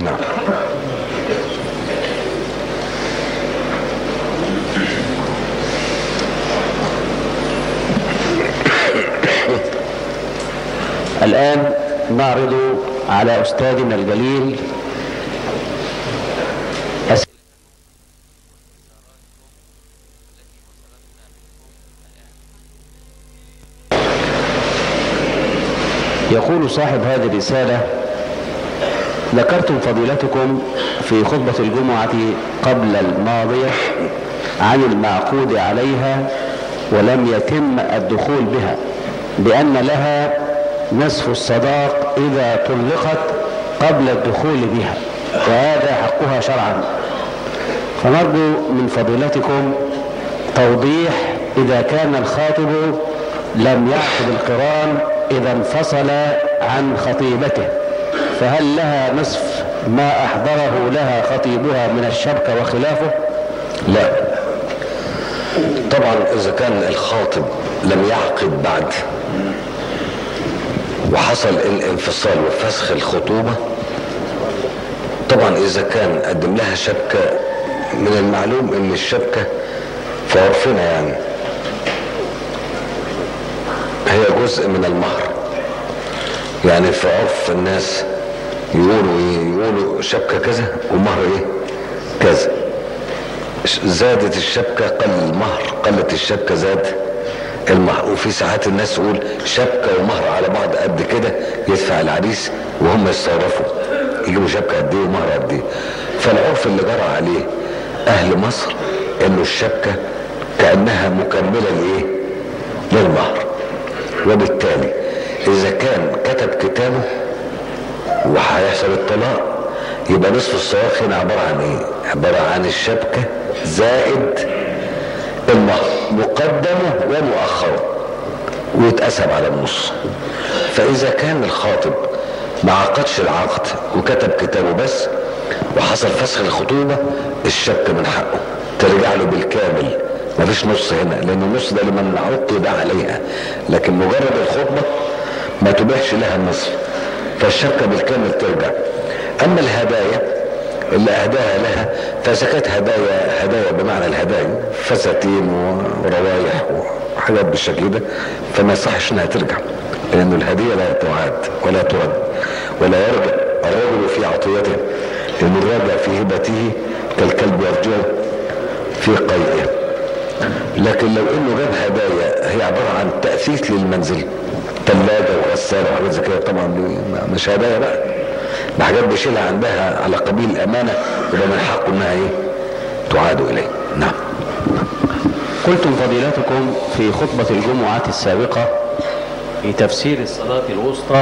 نعم الآن نعرض على أستاذنا الجليل يقول صاحب هذه الرسالة ذكرتم فضيلتكم في خطبة الجمعة قبل الماضية عن المعقود عليها ولم يتم الدخول بها بأن لها نصف الصداق إذا طلقت قبل الدخول بها وهذا حقها شرعا فنرجو من فضيلتكم توضيح إذا كان الخاطب لم يعقد القران إذا انفصل عن خطيبته فهل لها نصف ما أحضره لها خطيبها من الشبكة وخلافه لا طبعا إذا كان الخاطب لم يعقد بعد وحصل الانفصال وفسخ الخطوبة طبعا إذا كان قدم لها شبكة من المعلوم ان الشبكة في عرفنا يعني هي جزء من المهر يعني في عرف الناس يقولوا ايه يقولوا شبكة كذا ومهر ايه كذا زادت الشبكة قل المهر قلت الشبكة زاد المهر وفي ساعات الناس تقول شبكة ومهر على بعض قد كده يدفع العريس وهم يتصرفوا يجيبوا شبكة قد ايه ومهر قد ايه فالعرف اللي جرى عليه اهل مصر انه الشبكة كأنها مكملة لايه للمهر وبالتالي اذا كان كتب كتابه وهيحصل الطلاق يبقى نصف الصواغ هنا عبارة عن ايه عبارة عن الشبكة زائد المهر مقدمه ومؤخره ويتقسم على النص فاذا كان الخاطب ما عقدش العقد وكتب كتابه بس وحصل فسخ الخطوبة الشبكة من حقه ترجع له بالكامل مفيش نص هنا لان النص ده لمن عقد عليها لكن مجرد الخطبة ما تبيحش لها النصف فالشبكة بالكامل ترجع اما الهدايا اللي اهداها لها فاذا كانت هدايا هدايا بمعنى الهدايا فساتين وروايح وحاجات بالشكل ده فما يصحش انها ترجع لان الهديه لا تعاد ولا ترد ولا يرجع الرجل في عطيته لان الراجع في هبته كالكلب يرجع في قيئه لكن لو انه جاب هدايا هي عباره عن تاثيث للمنزل ثلاجه وغساله وحاجات زي كده طبعا مش هدايا بقى ده حاجات بيشيلها عندها على قبيل الامانه يبقى من حقه انها ايه تعاد اليه نعم قلتم فضيلتكم في خطبة الجمعة السابقة في تفسير الصلاة الوسطى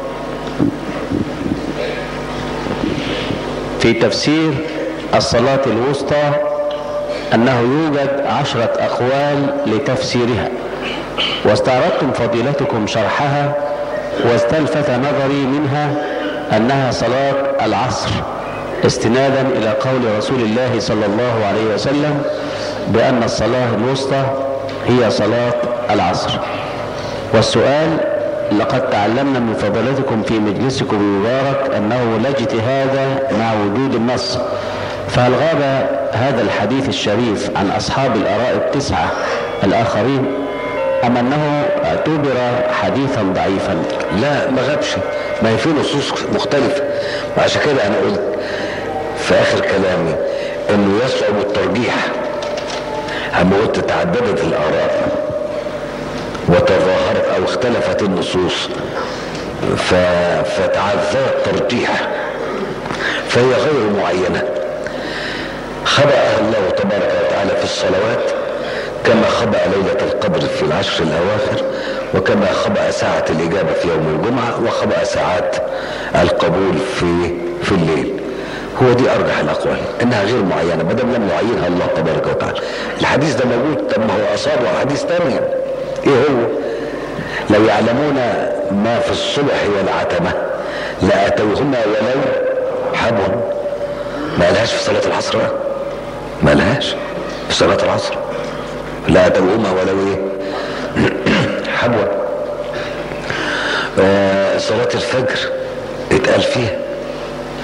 في تفسير الصلاة الوسطى أنه يوجد عشرة أقوال لتفسيرها واستعرضتم فضيلتكم شرحها واستلفت نظري منها أنها صلاة العصر استنادا إلى قول رسول الله صلى الله عليه وسلم بأن الصلاة الوسطى هي صلاة العصر والسؤال لقد تعلمنا من فضلتكم في مجلسكم المبارك أنه لا اجتهاد مع وجود النص فهل غاب هذا الحديث الشريف عن أصحاب الآراء التسعة الآخرين أم أنه اعتبر حديثا ضعيفا لا ما غابش ما هي في نصوص مختلفة وعشان كده أنا قلت في آخر كلامي إنه يصعب الترجيح أما قلت تعددت الآراء وتظاهرت أو اختلفت النصوص ف... فتعذر الترجيح فهي غير معينة خبأها الله تبارك وتعالى في الصلوات كما خبأ ليلة القدر في العشر الأواخر وكما خبأ ساعة الإجابة في يوم الجمعة وخبأ ساعات القبول في في الليل هو دي أرجح الأقوال إنها غير معينة ما دام لم يعينها الله تبارك وتعالى الحديث ده موجود طب ما هو أصابه حديث تاني إيه هو لو يعلمون ما في الصبح والعتمة لأتوهما ولو حبوا ما قالهاش في صلاة العصر بقى ما قالهاش في صلاة العصر لا أتوهما ولو إيه حبوا آه صلاة الفجر اتقال فيها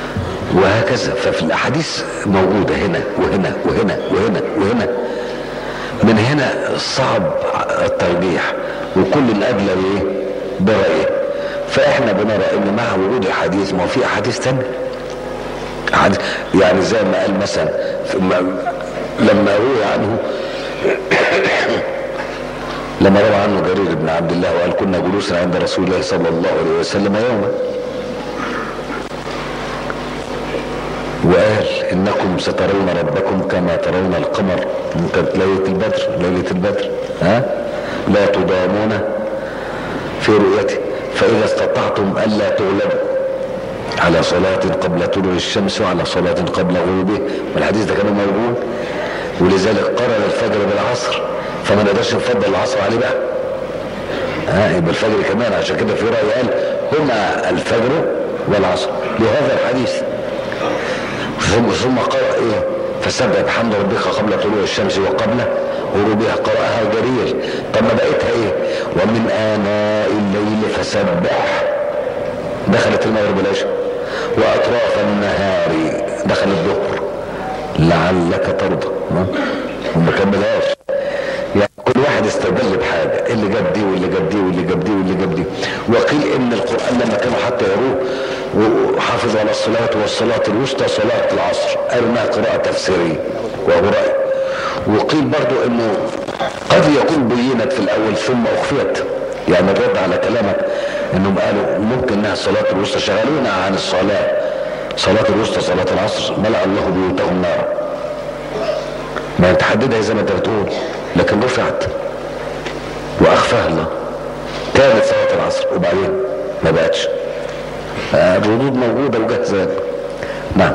وهكذا ففي الاحاديث موجوده هنا وهنا وهنا وهنا وهنا من هنا صعب الترجيح وكل ادلى بايه برايه فاحنا بنرى ان مع وجود الحديث ما هو في احاديث تانية أحاديث يعني زي ما قال مثلا في- ما- لما روي عنه لما روى عنه جرير بن عبد الله وقال كنا جلوسا عند رسول الله صلى الله عليه وسلم يوما وقال انكم سترون ربكم كما ترون القمر كانت ليله البدر ليله البدر ها لا تضامون في رؤيته فاذا استطعتم الا تغلبوا على صلاة قبل طلوع الشمس وعلى صلاة قبل غروبه والحديث ده كان موجود ولذلك قرن الفجر بالعصر فما نقدرش نفضل العصر عليه بقى ها يبقى الفجر كمان عشان كده في رأي قال هما الفجر والعصر لهذا الحديث ثم ثم قرأ ايه فسبح بحمد ربك قبل طلوع الشمس وقبل غروبها قرأها جرير طب ما بقيتها ايه ومن آناء الليل فسبح دخلت المغرب والعشاء واطراف النهار دخل الظهر لعلك ترضى ها؟ وما كملهاش يعني كل واحد استدل بحاجه اللي جاب دي واللي جاب دي واللي جاب دي واللي جاب دي وقيل ان القران لما كانوا حتى يروه وحافظوا على الصلاه والصلاه الوسطى صلاه العصر قالوا انها قراءه تفسيريه وهو راي وقيل برضو انه قد يكون بينت في الاول ثم اخفيت يعني الرد على كلامك انهم قالوا ممكن انها الصلاه الوسطى شغلونا عن الصلاه صلاه الوسطى صلاه العصر ملا الله بيوتهم نارا ما تحددها زي ما انت بتقول لكن رفعت واخفاها الله كانت صلاه العصر وبعدين ما بقتش آه، الردود موجوده وجاهزه نعم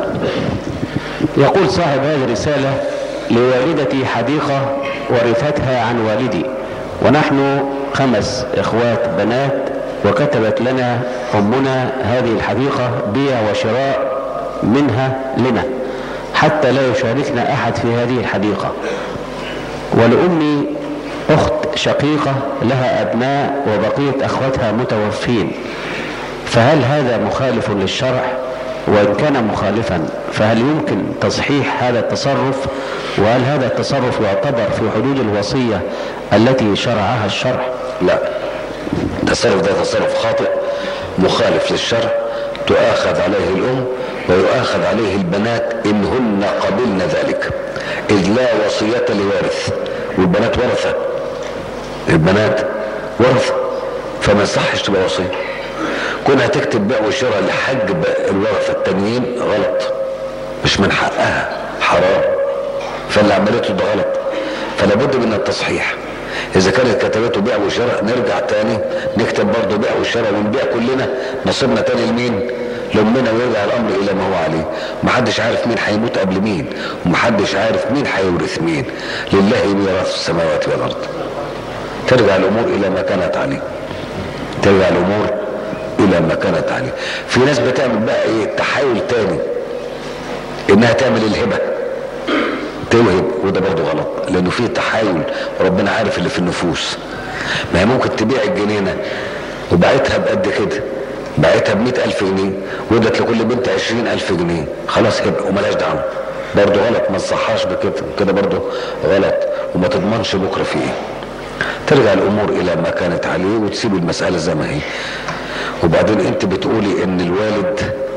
يقول صاحب هذه الرسالة لوالدتي حديقة ورثتها عن والدي ونحن خمس إخوات بنات وكتبت لنا أمنا هذه الحديقة بيع وشراء منها لنا حتى لا يشاركنا أحد في هذه الحديقة ولأمي أخت شقيقة لها أبناء وبقية أخواتها متوفين فهل هذا مخالف للشرع وإن كان مخالفا فهل يمكن تصحيح هذا التصرف وهل هذا التصرف يعتبر في حدود الوصية التي شرعها الشرع لا التصرف ده تصرف خاطئ مخالف للشرع تؤاخذ عليه الأم ويؤاخذ عليه البنات إن هن قبلن ذلك إذ لا وصية لوارث والبنات ورثة البنات ورثة فما يصحش تبقى وصية كونها تكتب بيع وشراء لحجب الورثة التانيين غلط مش من حقها حرام فاللي عملته ده غلط فلا بد من التصحيح اذا كانت كتبته بيع وشراء نرجع تاني نكتب برضه بيع وشراء ونبيع كلنا نصيبنا تاني لمين لامنا ويرجع الامر الى ما هو عليه محدش عارف مين هيموت قبل مين ومحدش عارف مين هيورث مين لله ميراث السماوات والارض ترجع الامور الى ما كانت عليه ترجع الامور الى ما كانت عليه في ناس بتعمل بقى ايه تحايل تاني انها تعمل الهبه توهب وده برضه غلط لانه فيه تحايل وربنا عارف اللي في النفوس ما هي ممكن تبيع الجنينه وباعتها بقد كده باعتها ب ألف جنيه وادت لكل بنت عشرين ألف جنيه خلاص هبه وملاش دعوه برضه غلط ما تصحاش بكده كده برضه غلط وما تضمنش بكره في ايه ترجع الامور الى ما كانت عليه وتسيب المساله زي ما هي وبعدين انت بتقولي ان الوالد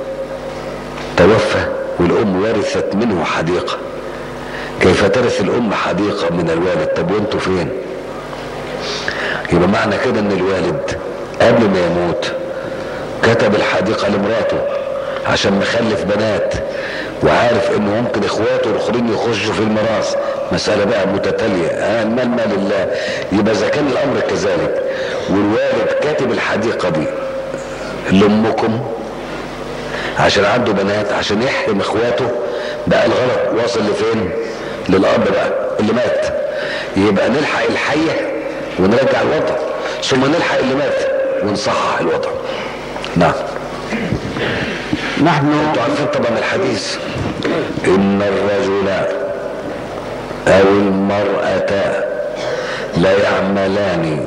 توفى والام ورثت منه حديقه كيف ترث الام حديقه من الوالد طب وانتوا فين يبقى معنى كده ان الوالد قبل ما يموت كتب الحديقه لمراته عشان مخلف بنات وعارف انه ممكن اخواته الاخرين يخشوا في الميراث مسألة بقى متتالية آه المال مال الله يبقى اذا كان الامر كذلك والوالد كاتب الحديقة دي لامكم عشان عنده بنات عشان يحرم اخواته بقى الغلط واصل لفين للاب بقى اللي مات يبقى نلحق الحية ونرجع الوضع ثم نلحق اللي مات ونصحح الوضع نعم نحن انتوا عارفين طبعا الحديث ان الرجل او المرأة لا يعملان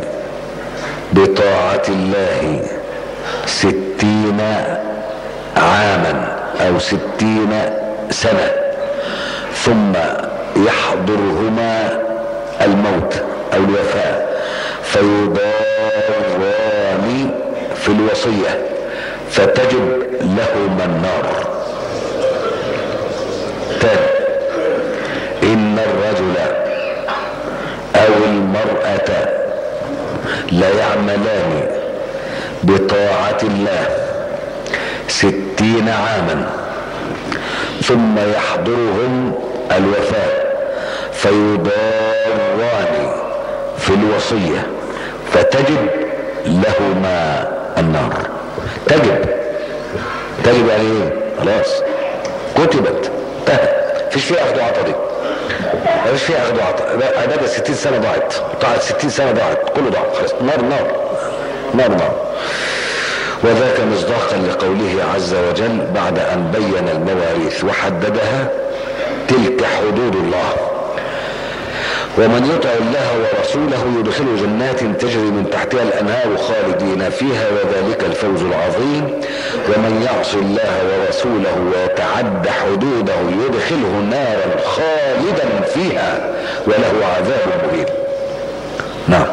بطاعة الله ستين عاما او ستين سنة ثم يحضرهما الموت او الوفاة فيضاران في الوصية فتجب لهما النار تاني ان الرجل او المرأة لا يعملان بطاعة الله ستين عاما ثم يحضرهم الوفاة فيضاران في الوصية فتجب لهما النار تجب تجب يعني ايه خلاص كتبت انتهت مفيش فيها اخذ وعطا دي مفيش فيها اخذ وعطا عبادة 60 سنة ضاعت طاعت 60 سنة ضاعت كله ضاع خلاص نار نار نار نار وذاك مصداقا لقوله عز وجل بعد ان بين المواريث وحددها تلك حدود الله ومن يطع الله ورسوله يدخله جنات تجري من تحتها الانهار خالدين فيها وذلك الفوز العظيم ومن يعص الله ورسوله ويتعد حدوده يدخله نارا خالدا فيها وله عذاب مهين نعم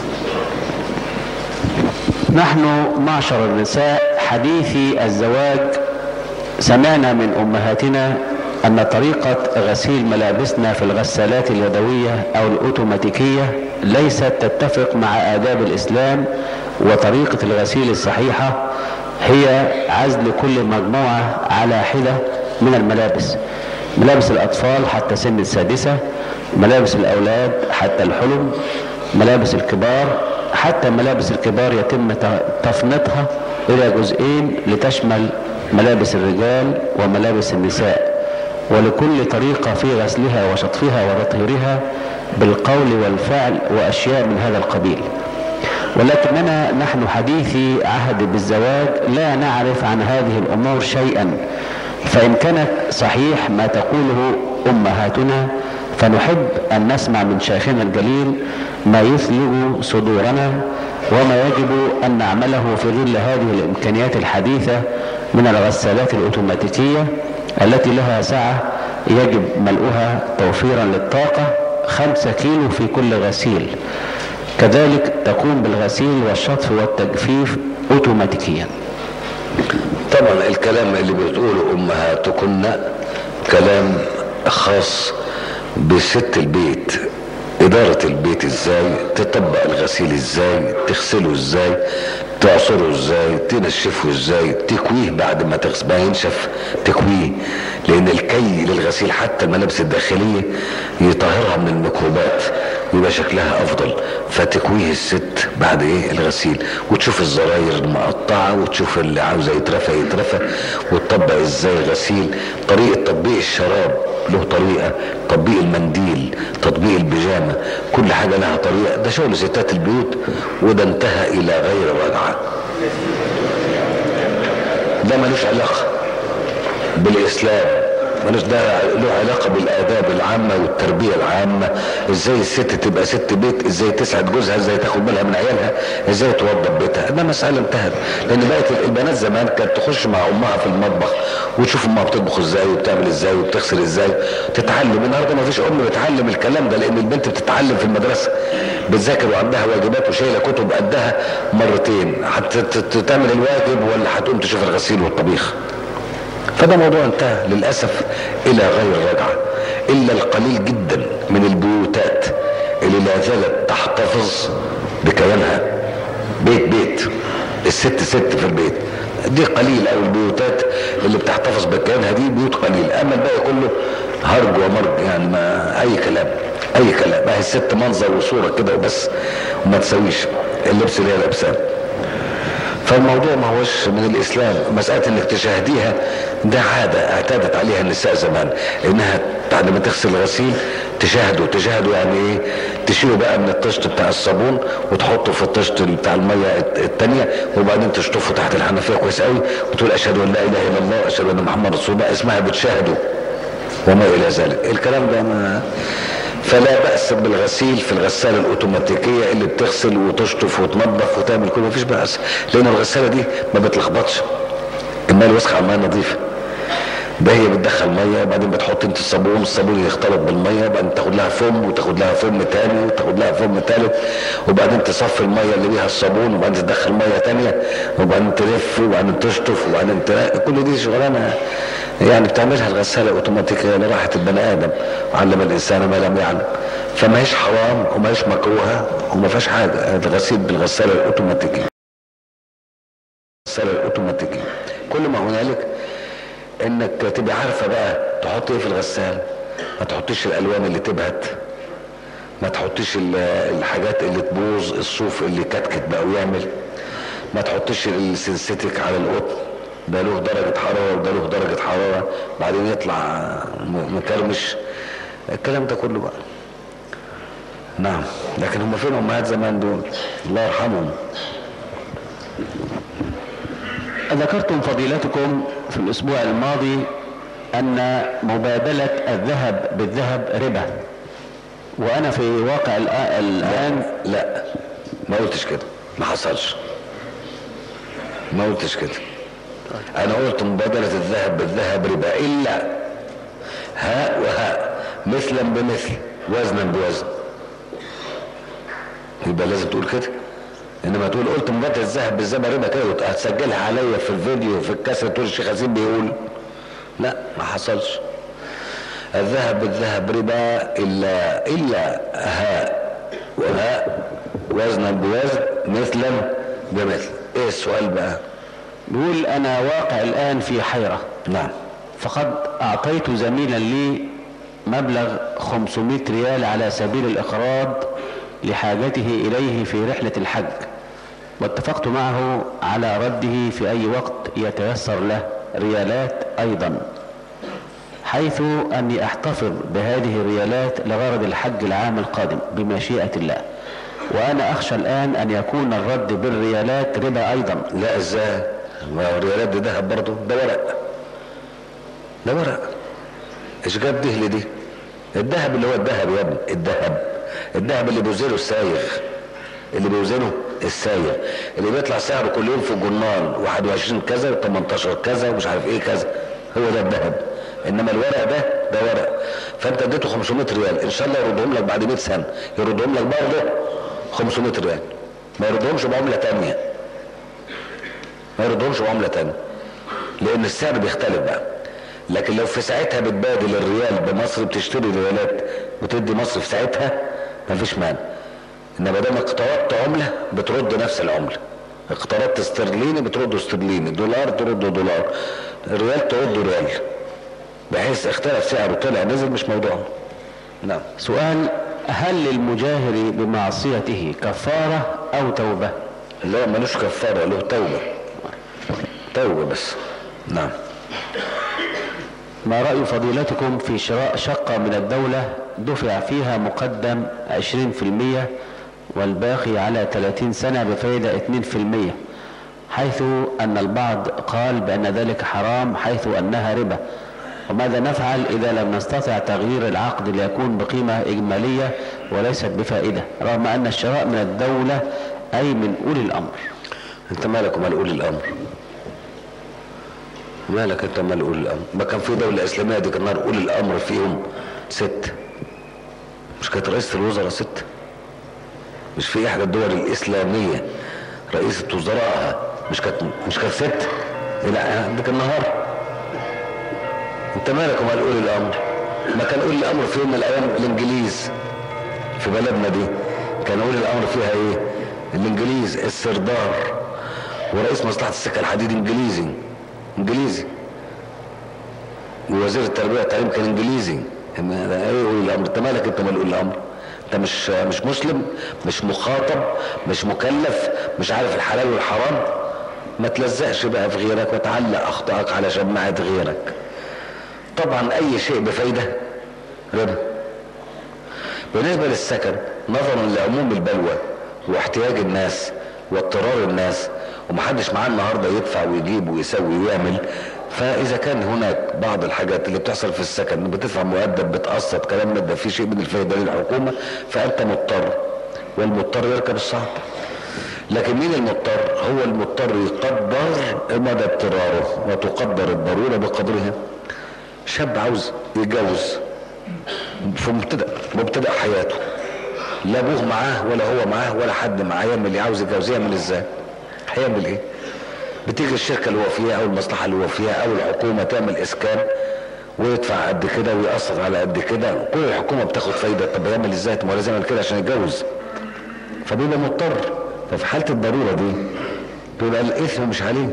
نحن معشر النساء حديثي الزواج سمعنا من امهاتنا ان طريقة غسيل ملابسنا في الغسالات اليدوية او الاوتوماتيكية ليست تتفق مع اداب الاسلام وطريقة الغسيل الصحيحة هي عزل كل مجموعة على حدة من الملابس ملابس الاطفال حتى سن السادسة ملابس الاولاد حتى الحلم ملابس الكبار حتى ملابس الكبار يتم تفنيطها الى جزئين لتشمل ملابس الرجال وملابس النساء ولكل طريقة في غسلها وشطفها وتطهيرها بالقول والفعل واشياء من هذا القبيل ولكننا نحن حديثي عهد بالزواج لا نعرف عن هذه الامور شيئا فان كانت صحيح ما تقوله امهاتنا فنحب ان نسمع من شيخنا الجليل ما يثلج صدورنا وما يجب ان نعمله في ظل هذه الامكانيات الحديثة من الغسالات الاوتوماتيكية التي لها سعة يجب ملؤها توفيرا للطاقة خمسة كيلو في كل غسيل كذلك تقوم بالغسيل والشطف والتجفيف اوتوماتيكيا طبعا الكلام اللي بتقوله امهاتكن كلام خاص بست البيت إدارة البيت ازاي تطبق الغسيل ازاي تغسله ازاي تعصره ازاي تنشفه ازاي تكويه بعد ما تغسل ما ينشف تكويه لان الكي للغسيل حتى الملابس الداخلية يطهرها من الميكروبات يبقى شكلها افضل فتكويه الست بعد ايه الغسيل وتشوف الزراير المقطعة وتشوف اللي عاوزة يترفى يترفى وتطبق ازاي الغسيل طريقة تطبيق الشراب له طريقة تطبيق المنديل تطبيق البيجامة كل حاجة لها طريقة ده شغل ستات البيوت وده انتهى الى غير رجعة ده ملوش علاقة بالاسلام ملوش ده له علاقة بالآداب العامة والتربية العامة ازاي الست تبقى ست بيت ازاي تسعد جوزها ازاي تاخد بالها من عيالها ازاي توضب بيتها ده مسألة انتهت لان بقت البنات زمان كانت تخش مع امها في المطبخ وتشوف امها بتطبخ ازاي وبتعمل ازاي وبتغسل ازاي تتعلم النهارده ما فيش ام بتعلم الكلام ده لان البنت بتتعلم في المدرسة بتذاكر وعندها واجبات وشايله كتب قدها مرتين هتعمل الواجب ولا هتقوم تشوف الغسيل والطبيخ فده موضوع انتهى للأسف إلى غير رجعة إلا القليل جدا من البيوتات اللي لا زالت تحتفظ بكيانها بيت بيت الست ست في البيت دي قليل او البيوتات اللي بتحتفظ بكيانها دي بيوت قليل اما الباقي كله هرج ومرج يعني ما اي كلام اي كلام ما هي الست منظر وصوره كده وبس وما تسويش اللبس اللي هي لابساه فالموضوع ما هوش من الاسلام مسألة انك تشاهديها ده عادة اعتادت عليها النساء زمان انها بعد ما تغسل الغسيل تشاهدوا تشاهدوا يعني ايه تشيله بقى من الطشت بتاع الصابون وتحطه في الطشت بتاع المية التانية وبعدين تشطفه تحت الحنفية كويس قوي وتقول اشهد ان لا اله الا الله اشهد ان محمد رسول الله اسمها بتشاهدوا وما الى ذلك الكلام ده ما فلا بأس بالغسيل في الغسالة الأوتوماتيكية اللي بتغسل وتشطف وتنظف وتعمل كل مفيش بأس لأن الغسالة دي ما بتلخبطش الماء الوسخ على الماء النظيفة ده هي بتدخل ميه وبعدين بتحط انت الصابون الصابون يختلط بالميه وبعدين تاخد لها فم وتاخد لها فم تاني وتاخد لها فم تالت وبعدين تصفي الميه اللي بيها الصابون وبعدين تدخل ميه تانية وبعدين تلف وبعدين تشطف وبعدين تلاقي كل دي شغلانه يعني بتعملها الغساله اوتوماتيكيه لراحه البني ادم علم الانسان ما لم يعلم فما هيش حرام وما هيش مكروهه وما فيهاش حاجه الغسيل بالغساله الاوتوماتيكيه الغساله الاوتوماتيكيه كل ما هنالك انك تبقى عارفه بقى تحط ايه في الغسال ما تحطيش الالوان اللي تبهت ما تحطيش ال- الحاجات اللي تبوظ الصوف اللي كتكت بقى ويعمل ما تحطيش السنسيتك على القطن ده له درجة حرارة وده له درجة حرارة بعدين يطلع م- مكرمش الكلام ده كله بقى نعم لكن هم فين امهات زمان دول الله يرحمهم ذكرتم فضيلتكم في الأسبوع الماضي أن مبادلة الذهب بالذهب ربا وأنا في واقع الآ- الآن لا ما قلتش كده ما حصلش ما قلتش كده انا قلت مبادلة الذهب بالذهب ربا الا هاء وهاء مثلا بمثل وزنا بوزن يبقى لازم تقول كده انما تقول قلت مبادلة الذهب بالذهب ربا كده هتسجلها عليا في الفيديو في الكاسة تقول الشيخ حسين بيقول لا ما حصلش الذهب بالذهب ربا الا الا هاء وهاء وزنا بوزن مثلا بمثل ايه السؤال بقى بيقول أنا واقع الآن في حيرة نعم فقد أعطيت زميلا لي مبلغ 500 ريال على سبيل الإقراض لحاجته إليه في رحلة الحج واتفقت معه على رده في أي وقت يتيسر له ريالات أيضا حيث أني أحتفظ بهذه الريالات لغرض الحج العام القادم بمشيئة الله وأنا أخشى الآن أن يكون الرد بالريالات ربا أيضا لا ازاي ما هو الريالات دي ذهب برضه ده ورق ده ورق ايش جاب ده لدي الذهب اللي هو الذهب يا ابني الذهب الذهب اللي بيوزنه السايغ اللي بيوزنه السايغ اللي بيطلع سعره كل يوم في الجرنال 21 كذا و18 كذا ومش عارف ايه كذا هو ده الذهب انما الورق ده ده ورق فانت اديته 500 ريال ان شاء الله يردهم لك بعد 100 سنه يردهم لك برضه 500 ريال ما يردهمش بعمله تانيه ما يردهمش بعمله تانيه لان السعر بيختلف بقى لكن لو في ساعتها بتبادل الريال بمصر بتشتري ريالات بتدي مصر في ساعتها مفيش مانع انما دام اقترضت عمله بترد نفس العمله اقترضت استرليني بترده استرليني دولار ترده دولار الريال ترده ريال بحيث اختلف سعره طلع نزل مش موضوعنا نعم سؤال هل للمجاهر بمعصيته كفارة أو توبة لا ملوش كفاره له توبه توبه بس نعم ما رأي فضيلتكم في شراء شقة من الدولة دفع فيها مقدم 20% والباقي على 30 سنة بفائدة 2% حيث أن البعض قال بأن ذلك حرام حيث أنها ربا وماذا نفعل إذا لم نستطع تغيير العقد ليكون بقيمة إجمالية وليست بفائدة رغم أن الشراء من الدولة أي من أولي الأمر انت مالك ومال اولي الامر مالك انت ومال اولي الامر ما كان في دوله اسلاميه دي كان اولي الامر فيهم ست مش كانت رئيسه الوزراء ست مش في احدى الدول الاسلاميه رئيسه وزرائها مش كانت مش كانت ست لا عندك النهار انت مالك ومال اولي الامر ما كان اولي الامر في يوم من الايام الانجليز في بلدنا دي كان اولي الامر فيها ايه الانجليز السردار ورئيس مصلحه السكه الحديد انجليزي انجليزي ووزير التربيه والتعليم كان انجليزي إن ده ايه اولي الامر انت مالك انت مال اولي الامر انت مش مش مسلم مش مخاطب مش مكلف مش عارف الحلال والحرام ما تلزقش بقى في غيرك وتعلق اخطائك على شماعه غيرك طبعا اي شيء بفايده ربا بالنسبه للسكن نظرا لعموم البلوى واحتياج الناس واضطرار الناس ومحدش معاه النهارده يدفع ويجيب ويسوي ويعمل فاذا كان هناك بعض الحاجات اللي بتحصل في السكن بتدفع مؤدب بتقسط كلام من ده في شيء من الفائده للحكومه فانت مضطر والمضطر يركب الصعب لكن مين المضطر هو المضطر يقدر مدى اضطراره وتقدر الضروره بقدرها شاب عاوز يتجوز في مبتدأ مبتدأ حياته لا ابوه معاه ولا هو معاه ولا حد معاه يعمل ايه عاوز يتجوز يعمل ازاي هيعمل ايه بتيجي الشركة اللي هو فيها او المصلحة اللي هو فيها او الحكومة تعمل اسكان ويدفع قد كده ويقسط على قد كده كل الحكومة بتاخد فايدة طب يعمل ازاي ما هو لازم يعمل كده عشان يتجوز فبيبقى مضطر ففي حالة الضرورة دي بيبقى الاثم مش عليه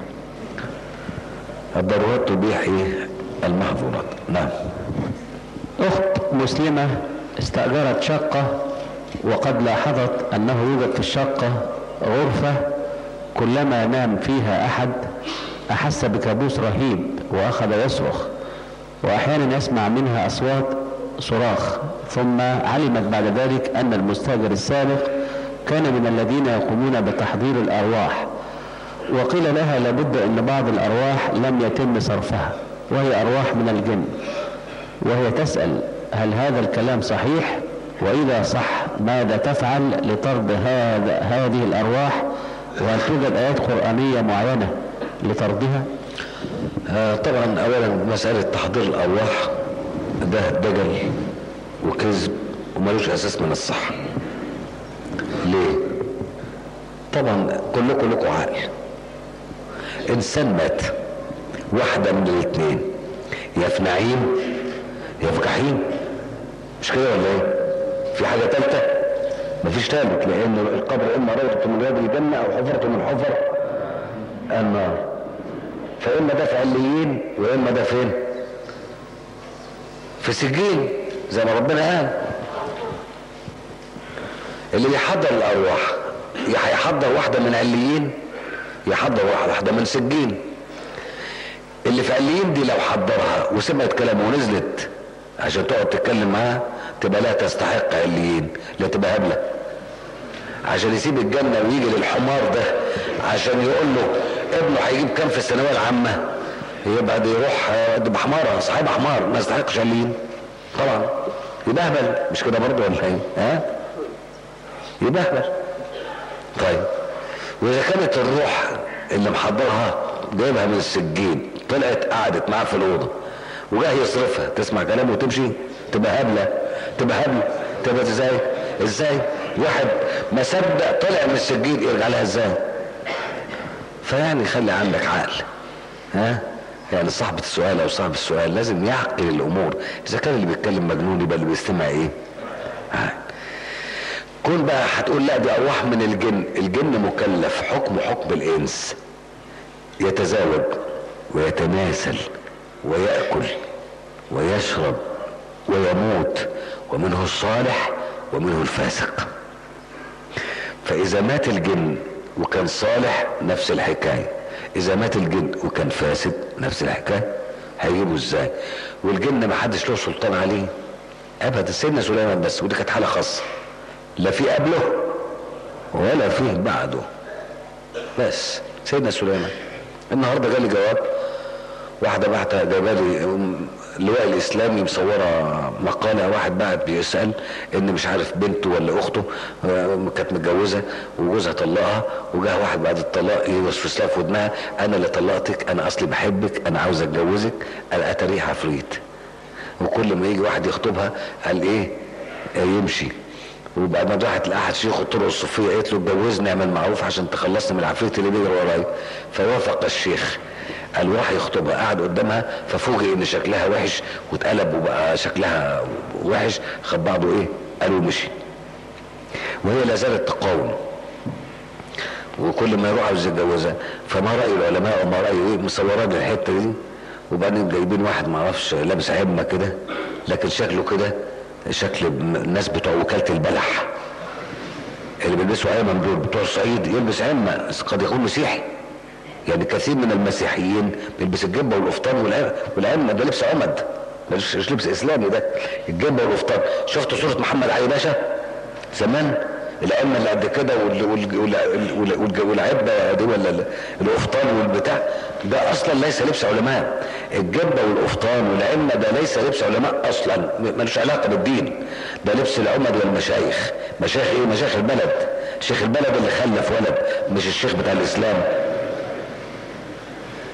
الضرورات تبيح ايه المحظورات نعم أخت مسلمة استأجرت شقة وقد لاحظت أنه يوجد في الشقة غرفة كلما نام فيها أحد أحس بكابوس رهيب وأخذ يصرخ وأحيانا يسمع منها أصوات صراخ ثم علمت بعد ذلك أن المستأجر السابق كان من الذين يقومون بتحضير الأرواح وقيل لها لابد أن بعض الأرواح لم يتم صرفها وهي أرواح من الجن وهي تسأل هل هذا الكلام صحيح وإذا صح ماذا تفعل لطرد هذا هذه الأرواح وهل توجد آيات قرآنية معينة لطردها آه طبعا اولا مسألة تحضير الارواح ده دجل وكذب وملوش اساس من الصحة ليه طبعا كلكم لكم عقل انسان مات واحدة من الاثنين يا في نعيم يا في جحيم مش كده ولا ايه في حاجة تالتة مفيش تالت لان القبر اما روضة من رياض الجنة او حفرة من حفر النار فاما ده في عليين واما ده فين في سجين زي ما ربنا قال اللي بيحضر الارواح يا هيحضر واحده من عليين يحضر واحده من سجين اللي في عليين دي لو حضرها وسمعت كلامه ونزلت عشان تقعد تتكلم معاها تبقى لا تستحق عليين لا تبقى هبله عشان يسيب الجنه ويجي للحمار ده عشان يقول له ابنه هيجيب كام في الثانويه العامه يبقى ده يروح آه، ده بحماره صاحب حمار ما يستحقش عليين طبعا يبقى هبل مش كده برضه ولا ايه؟ ها؟ يبقى هبل طيب واذا كانت الروح اللي محضرها جايبها من السجين طلعت قعدت معاه في الاوضه وجاه يصرفها تسمع كلامه وتمشي تبقى هبله تبقى هبله تبقى ازاي؟ ازاي؟ واحد ما صدق طلع من السجين يرجع لها ازاي؟ فيعني خلي عندك عقل ها؟ يعني صاحبة السؤال او صاحب السؤال لازم يعقل الامور اذا كان اللي بيتكلم مجنون يبقى اللي بيستمع ايه؟ ها. كون بقى هتقول لا دي ارواح من الجن الجن مكلف حكم حكم الانس يتزاوج ويتناسل ويأكل ويشرب ويموت ومنه الصالح ومنه الفاسق فإذا مات الجن وكان صالح نفس الحكاية إذا مات الجن وكان فاسد نفس الحكاية هيجيبه ازاي والجن ما حدش له سلطان عليه ابدا سيدنا سليمان بس ودي كانت حاله خاصه لا في قبله ولا فيه بعده بس سيدنا سليمان النهارده جالي جواب واحده بعت جايبه لي اللواء الاسلامي مصوره مقاله واحد بعت بيسال ان مش عارف بنته ولا اخته آه، كانت متجوزه وجوزها طلقها وجاه واحد بعد الطلاق يوسوس لها في ودنها انا اللي طلقتك انا اصلي بحبك انا عاوز اتجوزك انا اتريح عفريت وكل ما يجي واحد يخطبها قال ايه آه، يمشي وبعد ما راحت لاحد شيوخ الطرق الصوفيه قالت له اتجوزني اعمل معروف عشان تخلصني من العفريت اللي بيجري ورايا فوافق الشيخ قال وراح يخطبها قعد قدامها ففوجئ ان شكلها وحش واتقلب وبقى شكلها وحش خد بعضه ايه قالوا مشي وهي لا زالت تقاوم وكل ما يروح عاوز يتجوزها فما راي العلماء وما راي ايه مصورات الحته دي وبعدين جايبين واحد ما اعرفش لابس عمه كده لكن شكله كده شكل الناس بتوع وكاله البلح اللي بيلبسوا عمم دول بتوع الصعيد يلبس عمه قد يكون مسيحي يعني كثير من المسيحيين بيلبس الجبه والقفطان والعمه والعمه ده لبس عمد ده مش مش لبس اسلامي ده الجبه والقفطان شفت صوره محمد علي باشا زمان العمه اللي قد كده وال- وال- وال- وال- وال- والعبه دي ولا ال- القفطان والبتاع ده اصلا ليس لبس علماء الجبه والقفطان والعمه ده ليس لبس علماء اصلا م- ملوش علاقه بالدين ده لبس العمد والمشايخ مشايخ ايه مشايخ البلد شيخ البلد اللي خلف ولد مش الشيخ بتاع الاسلام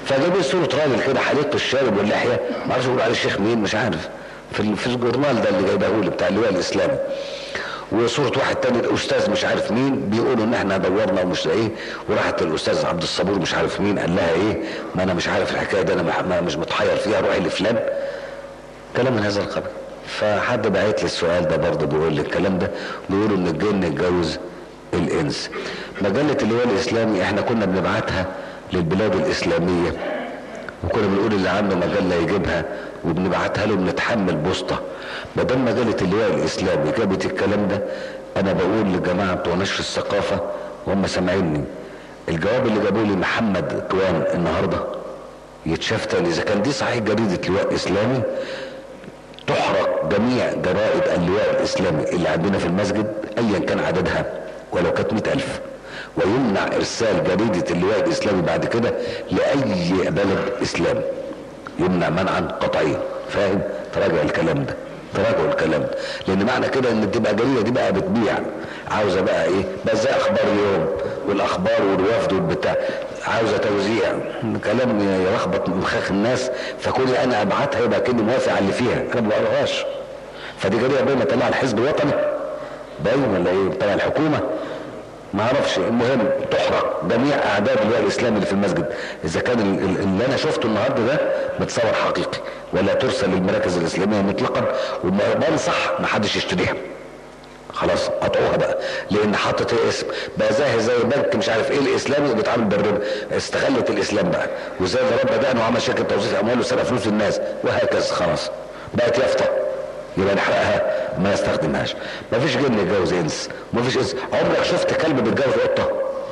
فجابوا صوره راجل كده حليق الشارب واللحيه ما اعرفش يقولوا عليه الشيخ مين مش عارف في ال- في الجورنال ده اللي جايبه لي بتاع اللواء الاسلامي وصورة واحد تاني الأستاذ مش عارف مين بيقولوا إن إحنا دورنا ومش إيه وراحت الأستاذ عبد الصبور مش عارف مين قال لها إيه ما أنا مش عارف الحكاية دي أنا مح- ما- مش متحير فيها روحي لفلان كلام من هذا القبيل فحد بعت لي السؤال ده برضه بيقول لي الكلام ده بيقولوا إن الجن اتجوز الإنس مجلة اللواء الإسلامي إحنا كنا بنبعتها للبلاد الإسلامية وكنا بنقول اللي عنده مجله يجيبها وبنبعتها له بنتحمل بوسطه ما دام مجله اللواء الاسلامي جابت الكلام ده انا بقول للجماعه بتوع نشر الثقافه وهم سامعيني الجواب اللي جابوه لي محمد توان النهارده يتشاف تاني اذا كان دي صحيح جريده لواء اسلامي تحرق جميع جرائد اللواء الاسلامي اللي عندنا في المسجد ايا كان عددها ولو كانت مئة ألف ويمنع ارسال جريدة اللواء الاسلامي بعد كده لاي بلد اسلامي يمنع منعا قطعيا فاهم تراجع الكلام ده تراجعوا الكلام ده لان معنى كده ان تبقى جريده دي بقى بتبيع عاوزه بقى ايه بقى زي اخبار اليوم والاخبار والوفد والبتاع عاوزه توزيع كلام يلخبط مخاخ الناس فكوني انا ابعتها يبقى كاني موافق على اللي فيها انا ما بقراهاش فدي جريده باينه تبع الحزب الوطني باين ولا ايه تبع الحكومه ما اعرفش المهم تحرق جميع اعداد اللواء الاسلامي اللي في المسجد اذا كان ال- ال- اللي انا شفته النهارده ده متصور حقيقي ولا ترسل للمراكز الاسلاميه مطلقا وما بنصح ما حدش يشتريها خلاص قطعوها بقى لان حطت ايه اسم بقى زي زي بنك مش عارف ايه الاسلامي وبيتعامل بالربا استغلت الاسلام بقى وزي ضرب بدأنا وعمل شركه توظيف اموال وسرق فلوس الناس وهكذا خلاص بقت يافطه يبقى نحرقها ما يستخدمهاش ما فيش جن يتجوز انس ما فيش انس عمرك شفت كلب بيتجوز قطه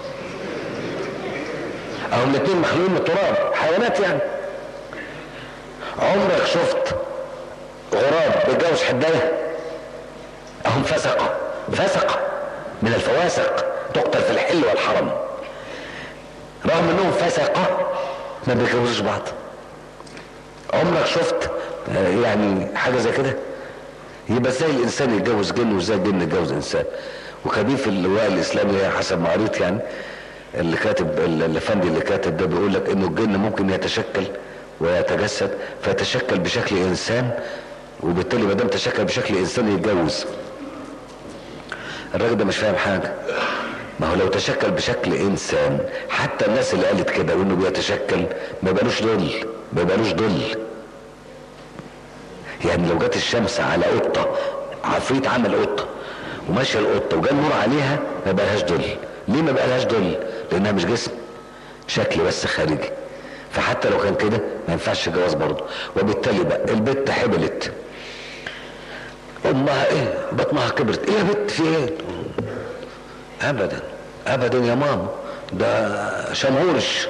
اهم الاثنين مخلوقين من التراب حيوانات يعني عمرك شفت غراب بيتجوز حدايه هم فسقة فسقة من الفواسق تقتل في الحل والحرم رغم انهم فسقة ما بيتجوزوش بعض عمرك شفت آه، يعني حاجة زي كده يبقى ازاي الانسان يتجوز جن وازاي الجن يتجوز انسان وكبير في اللواء الاسلامي حسب ما قريت يعني اللي كاتب الافندي اللي كاتب ده بيقول لك انه الجن ممكن يتشكل ويتجسد فيتشكل بشكل انسان وبالتالي ما دام تشكل بشكل انسان يتجوز الراجل ده مش فاهم حاجه ما هو لو تشكل بشكل انسان حتى الناس اللي قالت كده وانه بيتشكل ما يبقالوش ظل ما يبقالوش ظل يعني لو جت الشمس على قطه عفريت عمل قطه وماشيه القطه وجا النور عليها ما بقالهاش ظل ليه ما بقالهاش ظل لانها مش جسم شكل بس خارجي فحتى لو كان كده ما ينفعش جواز برضه وبالتالي بقى البت حبلت امها ايه بطنها كبرت ايه يا بت في ايه ابدا ابدا يا ماما ده شمهورش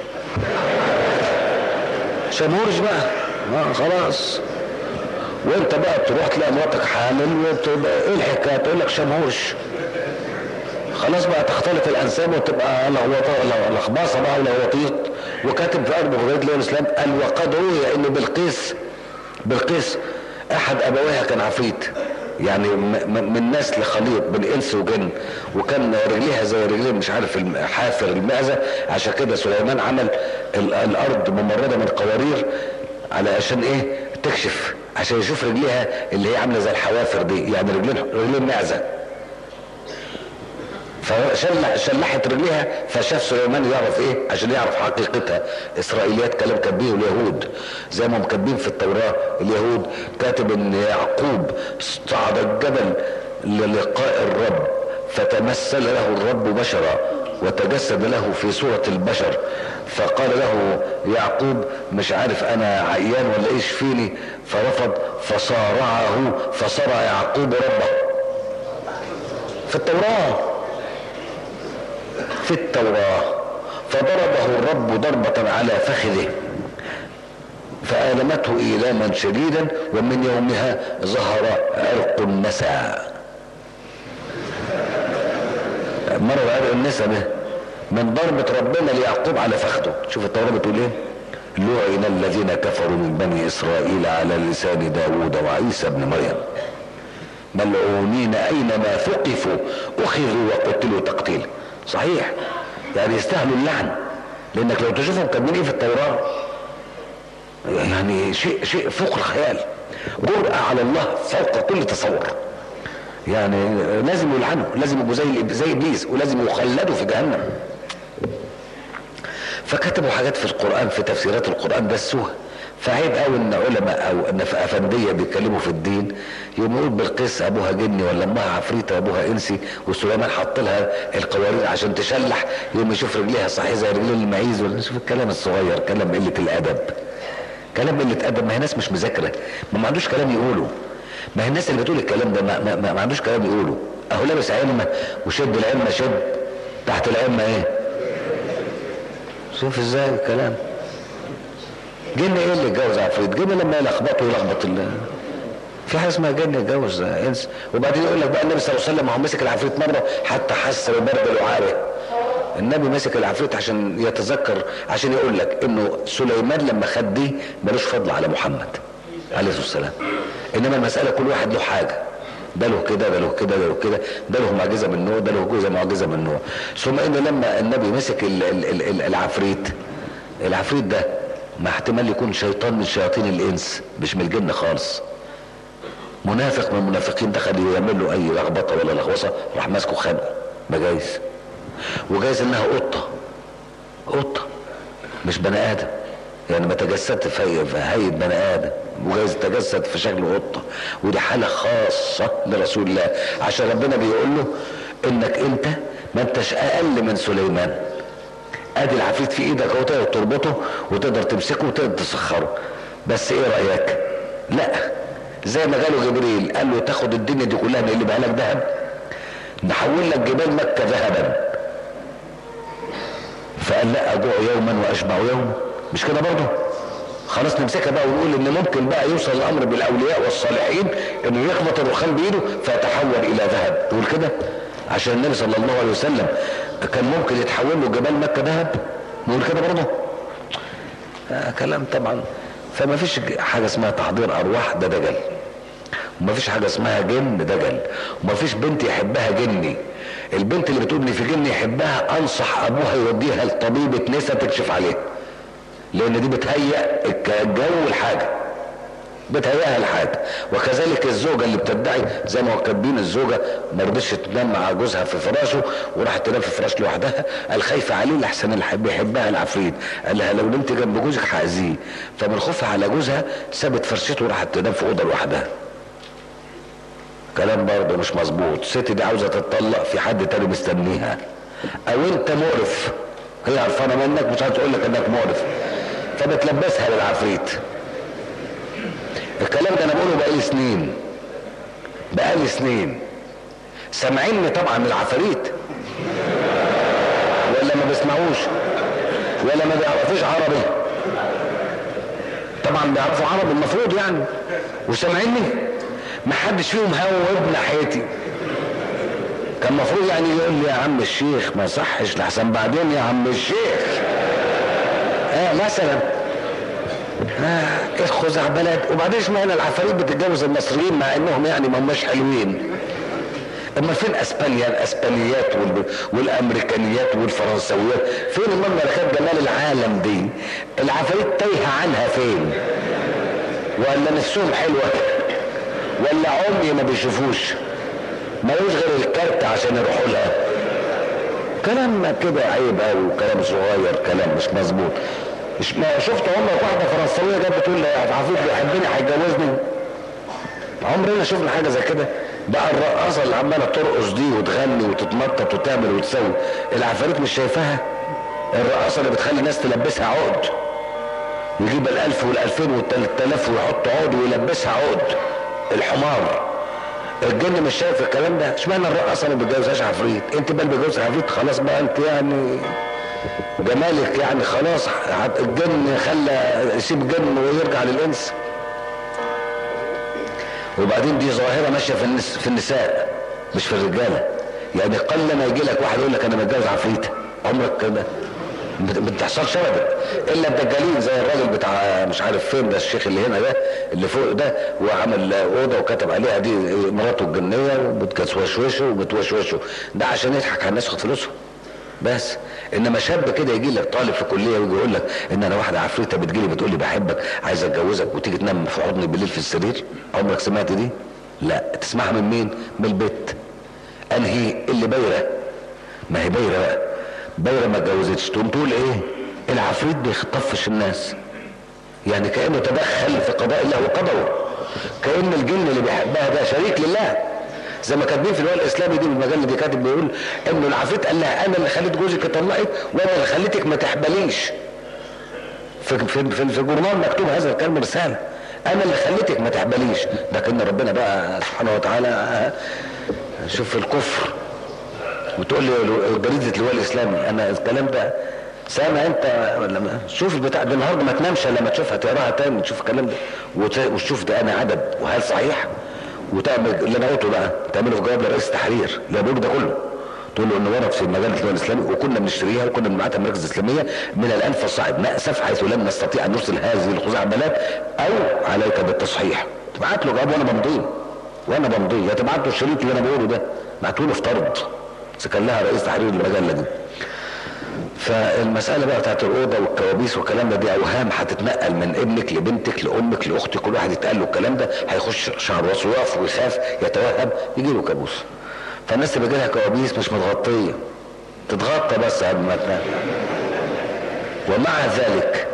شمهورش بقى ما خلاص وانت بقى تروح تلاقي مراتك حامل وتبقى ايه الحكايه تقول لك شمهورش خلاص بقى تختلط الانساب وتبقى لغوطه لخباصه بقى ولغوطيط وكاتب في قلب جريده اليوم الاسلام قال وقد روي ان بلقيس بلقيس احد ابويها كان عفريت يعني م- م- من نسل خليط بين انس وجن وكان رجليها زي رجلين مش عارف الم- حافر المعزه عشان كده سليمان عمل ال- الارض ممرده من قوارير على عشان ايه تكشف عشان يشوف رجليها اللي هي عامله زي الحوافر دي يعني رجلين رجلين معزه فشلحت رجليها فشاف سليمان يعرف ايه عشان يعرف حقيقتها اسرائيليات كلام كاتبيه اليهود زي ما هم كاتبين في التوراه اليهود كاتب ان يعقوب صعد الجبل للقاء الرب فتمثل له الرب بشرا وتجسد له في صورة البشر فقال له يعقوب مش عارف انا عيان ولا ايش فيني فرفض فصارعه فصرع يعقوب ربه في التوراه في التوراة فضربه الرب ضربة على فخذه فآلمته إيلاما شديدا ومن يومها ظهر عرق النسى مرة عرق النسى ده من ضربة ربنا ليعقوب على فخذه شوف التوراة بتقول ايه لعن الذين كفروا من بني إسرائيل على لسان داود وعيسى بن مريم ملعونين أينما ثقفوا أخذوا وقتلوا تقتيلا صحيح يعني يستاهلوا اللعن لانك لو تشوفهم كاتبين ايه في التوراه يعني شيء شيء فوق الخيال جرأة على الله فوق كل تصور يعني لازم يلعنوا لازم يبقوا زي زي ابليس ولازم يخلدوا في جهنم فكتبوا حاجات في القرآن في تفسيرات القرآن دسوها فعيب قوي ان علماء او ان افنديه بيتكلموا في الدين يقوم يقول بالقيس ابوها جني ولا امها عفريته وابوها انسي وسليمان حط لها القوارير عشان تشلح يقوم يشوف رجليها صحيح زي رجلين المعيز ولا شوف الكلام الصغير كلام قله الادب كلام قله ادب ما هي ناس مش مذاكره ما, ما عندوش كلام يقوله ما هي الناس اللي بتقول الكلام ده ما, ما, ما عندوش كلام يقوله اهو لابس علمه وشد العلمه شد تحت العلمه ايه شوف ازاي الكلام جن ايه اللي اتجوز عفريت جن لما يلخبطه يلخبط ال في حاجه اسمها جن يتجوز انس وبعدين يقول لك بقى النبي صلى الله عليه وسلم هو مسك العفريت مره حتى حس ببرد لعابه النبي مسك العفريت عشان يتذكر عشان يقول لك انه سليمان لما خد دي ملوش فضل على محمد عليه الصلاه والسلام انما المساله كل واحد له حاجه ده له كده ده له كده ده له كده ده له معجزه من نوع ده له جوزه معجزه من نوع ثم ان لما النبي مسك ال ال ال ال العفريت العفريت ده ما احتمال يكون شيطان من شياطين الانس مش من الجن خالص منافق من المنافقين دخل يعمل له اي لخبطه ولا لغوصه راح ماسكه خانقه ما جايز وجايز انها قطه قطه مش بني ادم يعني ما تجسدت في هيئه بني ادم وجايز تجسد في شكل قطه ودي حاله خاصه لرسول الله عشان ربنا بيقول له انك انت ما انتش اقل من سليمان ادي العفريت في ايدك اهو تقدر تربطه وتقدر تمسكه وتقدر تسخره بس ايه رايك لا زي ما قاله جبريل قال له تاخد الدنيا دي كلها نقلبها لك ذهب نحول لك جبال مكه ذهبا فقال لا اجوع يوما واشبع يوم مش كده برضه خلاص نمسكها بقى ونقول ان ممكن بقى يوصل الامر بالاولياء والصالحين انه يخبط الرخام بايده فيتحول الى ذهب تقول كده عشان النبي صلى الله عليه وسلم كان ممكن يتحول له جبال مكه ذهب نقول كده برضه آه كلام طبعا فما فيش حاجه اسمها تحضير ارواح ده دجل وما فيش حاجه اسمها جن دجل وما فيش بنت يحبها جني البنت اللي بتقول ان في جن يحبها انصح ابوها يوديها لطبيبه نسا تكشف عليها لان دي بتهيأ الجو الحاجه بتهيئها الحاجة وكذلك الزوجة اللي بتدعي زي ما هو كاتبين الزوجة ما رضتش تنام مع جوزها في فراشه وراحت تنام في فراش لوحدها قال خايفة عليه لحسن اللي بيحبها العفريت قال لها لو نمت جنب جوزك هأذيه فمن خوفها على جوزها سابت فرشته وراحت تنام في أوضة لوحدها كلام برضه مش مظبوط الست دي عاوزة تتطلق في حد تاني مستنيها او انت مقرف هي عرفانة منك مش هتقول لك انك مقرف فبتلبسها للعفريت الكلام ده انا بقوله بقالي سنين بقالي سنين سامعيني طبعا العفاريت ولا ما بيسمعوش ولا ما بيعرفوش عربي طبعا بيعرفوا عربي المفروض يعني وسامعيني ما حدش فيهم هوب ناحيتي كان المفروض يعني يقول لي يا عم الشيخ ما صحش لحسن بعدين يا عم الشيخ اه مثلا آه خزعبلات وبعدين اشمعنى العفاريت بتتجوز المصريين مع انهم يعني ما هماش حلوين اما فين اسبانيا الاسبانيات وال... والامريكانيات والفرنسويات فين امال ملكات جمال العالم دي العفاريت تايهه عنها فين ولا نفسهم حلوه ولا عمي ما بيشوفوش ملوش غير الكارت عشان يروحوا لها كلام كده عيب قوي وكلام صغير كلام مش مظبوط مش ما شفت عمرك واحده فرنسويه جت بتقول لي عفيف بيحبني هيتجوزني عمرنا شفنا حاجه زي كده بقى الرقاصه اللي عماله ترقص دي وتغني وتتنطط وتعمل وتسوي العفاريت مش شايفاها الرقاصه اللي بتخلي الناس تلبسها عقد يجيب الالف والالفين والتلات الاف ويحط عقد ويلبسها عقد الحمار الجن مش شايف الكلام ده اشمعنى الرقاصه ما بتجوزهاش عفريت انت بقى بتجوز عفريت خلاص بقى انت يعني جمالك يعني خلاص الجن خلى يسيب جن ويرجع للانس وبعدين دي ظاهره ماشيه في النس في النساء مش في الرجاله يعني قل ما يجي لك واحد يقول لك انا متجوز عفريته عمرك كده ما بتحصلش ابدا الا الدجالين زي الراجل بتاع مش عارف فين ده الشيخ اللي هنا ده اللي فوق ده وعمل اوضه وكتب عليها دي مراته الجنيه وبتوشوشه وبتوشوشه ده عشان يضحك على الناس ياخد فلوسهم بس انما شاب كده يجي لك طالب في كليه ويجي يقول لك ان انا واحده عفريته بتجي لي بتقول لي بحبك عايز اتجوزك وتيجي تنام في حضني بالليل في السرير عمرك سمعت دي لا تسمعها من مين من البيت انهي اللي بايره ما هي بايره بقى بايره ما اتجوزتش تقوم تقول ايه العفريت بيخطفش الناس يعني كانه تدخل في قضاء الله وقدره كان الجن اللي بيحبها ده شريك لله زي ما كاتبين في الولاء الاسلامي دي بالمجله دي كاتب بيقول انه العفريت قال لها انا اللي خليت جوزك يطلقك وانا اللي خليتك ما تحبليش في في في, في الجورنال مكتوب هذا الكلام رساله انا اللي خليتك ما تحبليش لكن ربنا بقى سبحانه وتعالى شوف الكفر وتقول لي جريده الولاء الاسلامي انا الكلام ده سامع انت ولا ما شوف البتاع ده النهارده ما تنامش لما تشوفها تقراها تاني تشوف الكلام ده وت- وتشوف ده انا عدد وهل صحيح وتعمل اللي انا قلته بقى تعمله في جواب لرئيس التحرير البوك ده كله تقول له انه ورد في مجله الدول الاسلامي وكنا بنشتريها وكنا بنبعتها المراكز الاسلاميه من الان فالصاعد ناسف حيث لم نستطيع ان نرسل هذه الخزعبلات او عليك بالتصحيح تبعت له جواب وانا بمضيه وانا بمضيه يا تبعت له الشريط اللي انا بقوله ده بعته له في طرد اذا كان لها رئيس تحرير المجله دي فالمسألة بقى بتاعت الأوضة والكوابيس والكلام ده دي أوهام هتتنقل من ابنك لبنتك لأمك لأختك كل واحد يتقال له الكلام ده هيخش شهر راسه يقف ويخاف يتوهم يجي له كابوس فالناس اللي بيجي لها كوابيس مش متغطية تتغطى بس قبل ما تنام ومع ذلك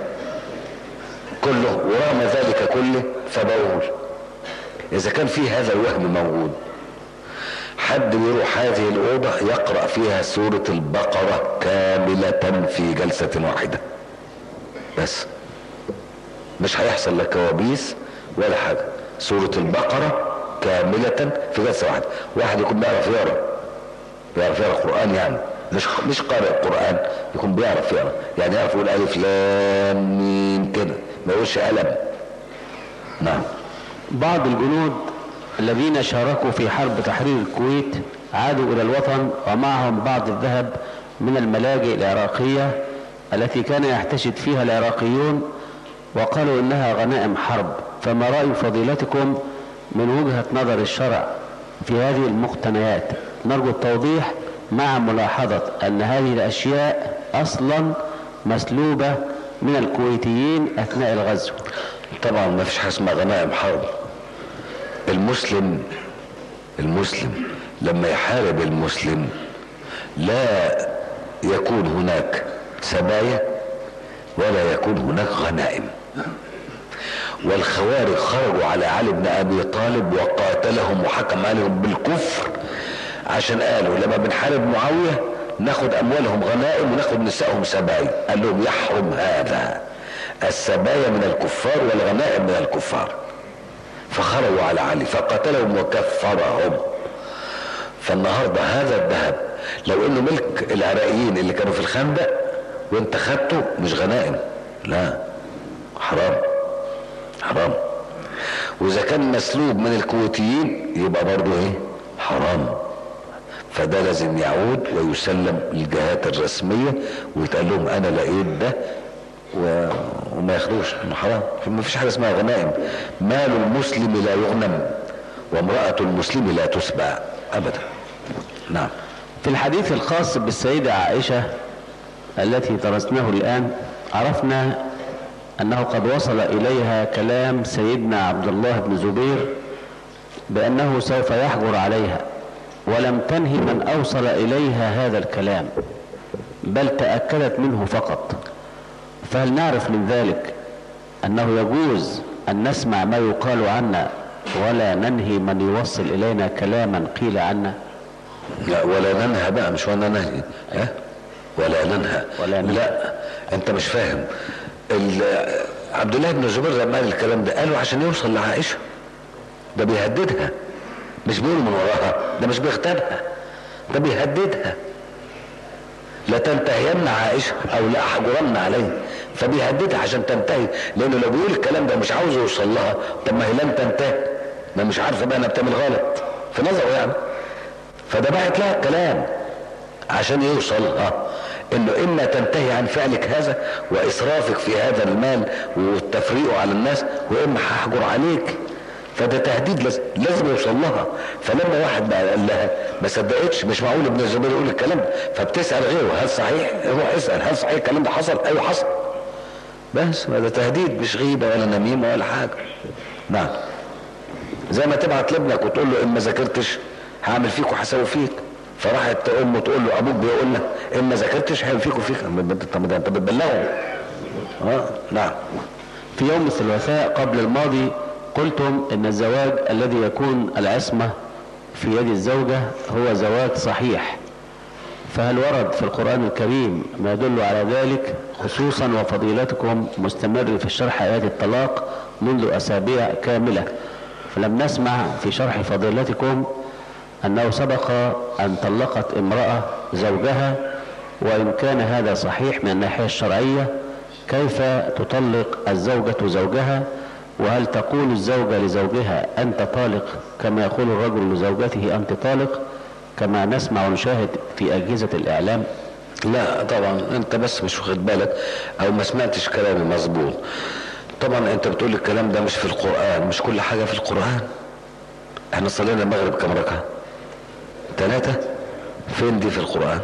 كله ورغم ذلك كله فبقول إذا كان في هذا الوهم موجود حد يروح هذه الأوضة يقرأ فيها سورة البقرة كاملة في جلسة واحدة بس مش هيحصل لا كوابيس ولا حاجة سورة البقرة كاملة في جلسة واحدة واحد يكون بيعرف يقرأ بيعرف يقرأ قرآن يعني مش مش قارئ قرآن يكون بيعرف يقرأ يعني يعرف يقول ألف لام ميم كده ما يقولش قلم نعم بعض الجنود الذين شاركوا في حرب تحرير الكويت عادوا إلى الوطن ومعهم بعض الذهب من الملاجئ العراقية التي كان يحتشد فيها العراقيون وقالوا إنها غنائم حرب فما رأي فضيلتكم من وجهة نظر الشرع في هذه المقتنيات نرجو التوضيح مع ملاحظة أن هذه الأشياء أصلا مسلوبة من الكويتيين أثناء الغزو طبعا ما فيش حاجه اسمها غنائم حرب المسلم المسلم لما يحارب المسلم لا يكون هناك سبايا ولا يكون هناك غنائم والخوارج خرجوا على علي بن ابي طالب وقاتلهم وحكم عليهم بالكفر عشان قالوا لما بنحارب معاويه ناخد اموالهم غنائم وناخد نسائهم سبايا قال لهم يحرم هذا السبايا من الكفار والغنائم من الكفار فخرجوا على علي فقتلهم وكفرهم فالنهارده هذا الذهب لو انه ملك العراقيين اللي كانوا في الخندق وانت خدته مش غنائم لا حرام حرام واذا كان مسلوب من الكويتيين يبقى برضه ايه حرام فده لازم يعود ويسلم للجهات الرسميه ويتقال لهم انا لقيت ده و... وما ياخدوش انه حرام ما فيش حاجه اسمها غنائم مال المسلم لا يغنم وامراه المسلم لا تسبع ابدا نعم في الحديث الخاص بالسيدة عائشة التي درسناه الآن عرفنا أنه قد وصل إليها كلام سيدنا عبد الله بن زبير بأنه سوف يحجر عليها ولم تنهي من أوصل إليها هذا الكلام بل تأكدت منه فقط فهل نعرف من ذلك أنه يجوز أن نسمع ما يقال عنا ولا ننهي من يوصل إلينا كلاما قيل عنا لا ولا ننهى بقى مش ولا ننهي ها ولا ننهى ولا ننهى. لا انت مش فاهم ال- عبد الله بن الزبير لما قال الكلام ده قاله عشان يوصل لعائشه ده بيهددها مش بيقول من وراها ده مش بيغتابها ده بيهددها لا تنتهين عائشه او لا احجرن عليه فبيهددها عشان تنتهي لانه لو بيقول الكلام ده مش عاوز يوصل لها طب ما هي لن تنتهي ما مش عارفه بقى انها بتعمل غلط في نظره يعني فده بعت لها كلام عشان يوصلها انه اما تنتهي عن فعلك هذا واسرافك في هذا المال والتفريق على الناس واما هحجر عليك فده تهديد لازم, لازم يوصل لها فلما واحد بقى قال لها ما صدقتش مش معقول ابن الزبير يقول الكلام ده فبتسال غيره هل صحيح روح اسال هل صحيح الكلام ده حصل ايوه حصل بس هذا تهديد مش غيبه ولا نميمه ولا حاجه نعم زي ما تبعت لابنك وتقول له ان ما ذاكرتش هعمل فيك وهسوي فيك فراحت امه تقول له ابوك بيقول لك ان ما ذاكرتش هعمل فيك وفيك طب ده انت بتبلغه اه نعم في يوم الثلاثاء قبل الماضي قلتم ان الزواج الذي يكون العصمة في يد الزوجة هو زواج صحيح فهل ورد في القرآن الكريم ما يدل على ذلك خصوصا وفضيلتكم مستمر في شرح آيات الطلاق منذ أسابيع كاملة فلم نسمع في شرح فضيلتكم أنه سبق أن طلقت امرأة زوجها وإن كان هذا صحيح من الناحية الشرعية كيف تطلق الزوجة زوجها وهل تقول الزوجة لزوجها أنت طالق كما يقول الرجل لزوجته أنت طالق كما نسمع ونشاهد في أجهزة الإعلام لا طبعا انت بس مش واخد بالك او ما سمعتش كلامي مظبوط طبعا انت بتقول الكلام ده مش في القرآن مش كل حاجة في القرآن احنا صلينا المغرب كم ركعة ثلاثة فين دي في القرآن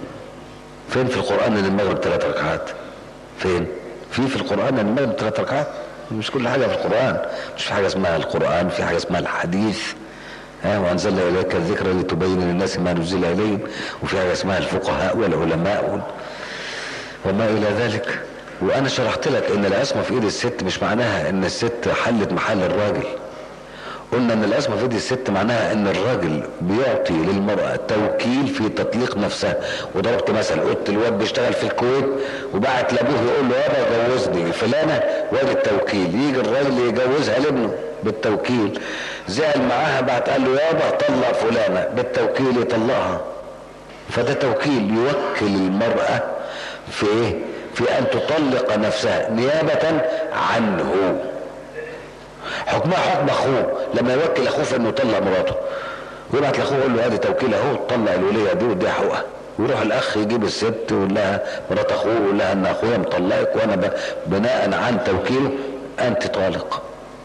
فين في القرآن ان المغرب ثلاث ركعات فين في في القرآن ان المغرب ثلاث ركعات مش كل حاجة في القرآن مش في حاجة اسمها القرآن في حاجة اسمها الحديث ها وانزلنا اليك الذكر لتبين للناس ما نزل اليهم وفي حاجه اسمها الفقهاء والعلماء وما الى ذلك وانا شرحت لك ان العصمه في ايد الست مش معناها ان الست حلت محل الراجل قلنا ان العصمه في ايد الست معناها ان الراجل بيعطي للمراه توكيل في تطليق نفسها وضربت مثل قلت الواد بيشتغل في الكويت وبعت لابوه يقول له يابا جوزني فلانه واد التوكيل يجي الراجل يجوزها لابنه بالتوكيل زعل معاها بعد قال له يابا طلق فلانه بالتوكيل يطلقها فده توكيل يوكل المراه في ايه؟ في ان تطلق نفسها نيابه عنه حكمها حكم اخوه لما يوكل اخوه في انه يطلق مراته ويبعت لاخوه يقول له ادي توكيل اهو طلق الوليه دي ودي حقوقها ويروح الاخ يجيب الست ويقول لها مرات اخوه يقول لها ان اخويا مطلقك وانا بناء عن توكيله انت طالق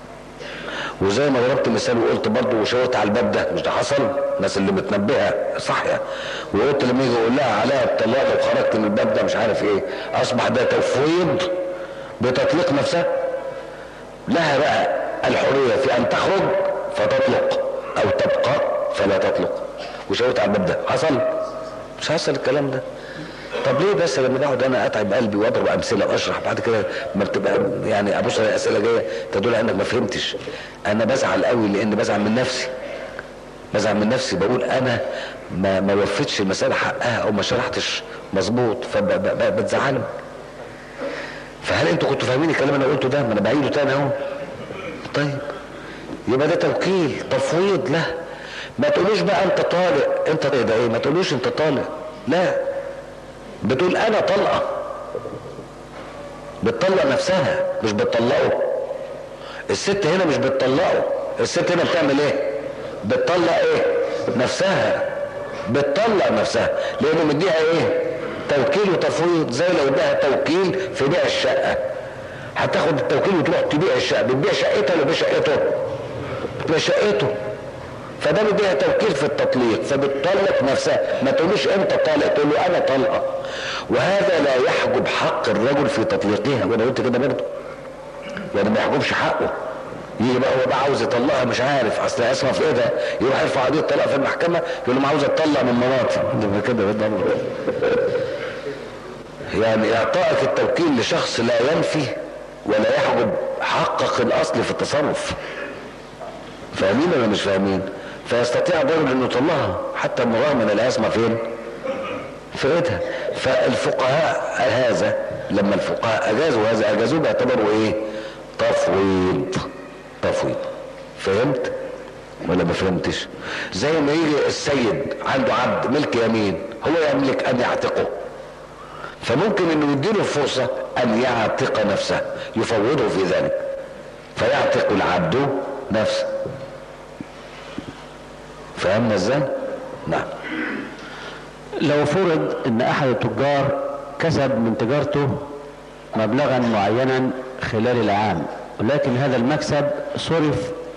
وزي ما ضربت مثال وقلت برضه وشاورت على الباب ده مش ده حصل الناس اللي متنبهه صحية وقلت لما يجي يقول لها عليها الطلاق وخرجت من الباب ده مش عارف ايه اصبح ده تفويض بتطليق نفسها لها بقى الحريه في ان تخرج فتطلق او تبقى فلا تطلق وشاورت على الباب ده حصل مش حصل الكلام ده طب ليه بس لما بقعد انا اتعب قلبي واضرب امثله واشرح بعد كده ما بتبقى يعني ابص على الاسئله جايه تدل على انك ما فهمتش انا بزعل قوي لان بزعل من نفسي بزعل من نفسي بقول انا ما ما وفيتش المساله حقها او ما شرحتش مظبوط فبتزعلني فهل انتوا كنتوا فاهمين الكلام اللي انا قلته ده ما انا بعيده تاني اهو طيب يبقى ده توكيل تفويض له ما تقولوش بقى انت طالق انت ده ايه ما تقولوش انت طالق لا بتقول انا طلقه بتطلق نفسها مش بتطلقه الست هنا مش بتطلقه الست هنا بتعمل ايه بتطلق ايه نفسها بتطلق نفسها لانه مديها ايه توكيل وتفويض زي لو اداها توكيل في بيع الشقه هتاخد التوكيل وتروح تبيع الشقه بتبيع شقتها ولا بتبيع شقته بتبيع شقته فده مديها توكيل في التطليق فبتطلق نفسها ما تقولوش انت طالق تقول له انا طلقه وهذا لا يحجب حق الرجل في تطليقها وانا قلت كده برضه يعني ما يحجبش حقه يجي بقى هو بقى عاوز يطلقها مش عارف اصل اسمع في ايه ده يروح يرفع قضيه طلاق في المحكمه يقول له عاوز اتطلق من مراتي ده كده بالضبط يعني اعطائك التوكيل لشخص لا ينفي ولا يحجب حقق الاصل في التصرف فاهمين ولا مش فاهمين فيستطيع الرجل انه يطلقها حتى المراه من الازمه فين في ايدها فالفقهاء هذا لما الفقهاء اجازوا هذا اجازوه باعتباره ايه تفويض تفويض فهمت ولا ما فهمتش زي ما يجي السيد عنده عبد ملك يمين هو يملك ان يعتقه فممكن انه يديله فرصة ان يعتق نفسه يفوضه في ذلك فيعتق العبد نفسه فهمنا ازاي نعم لو فرض ان احد التجار كسب من تجارته مبلغا معينا خلال العام ولكن هذا المكسب صرف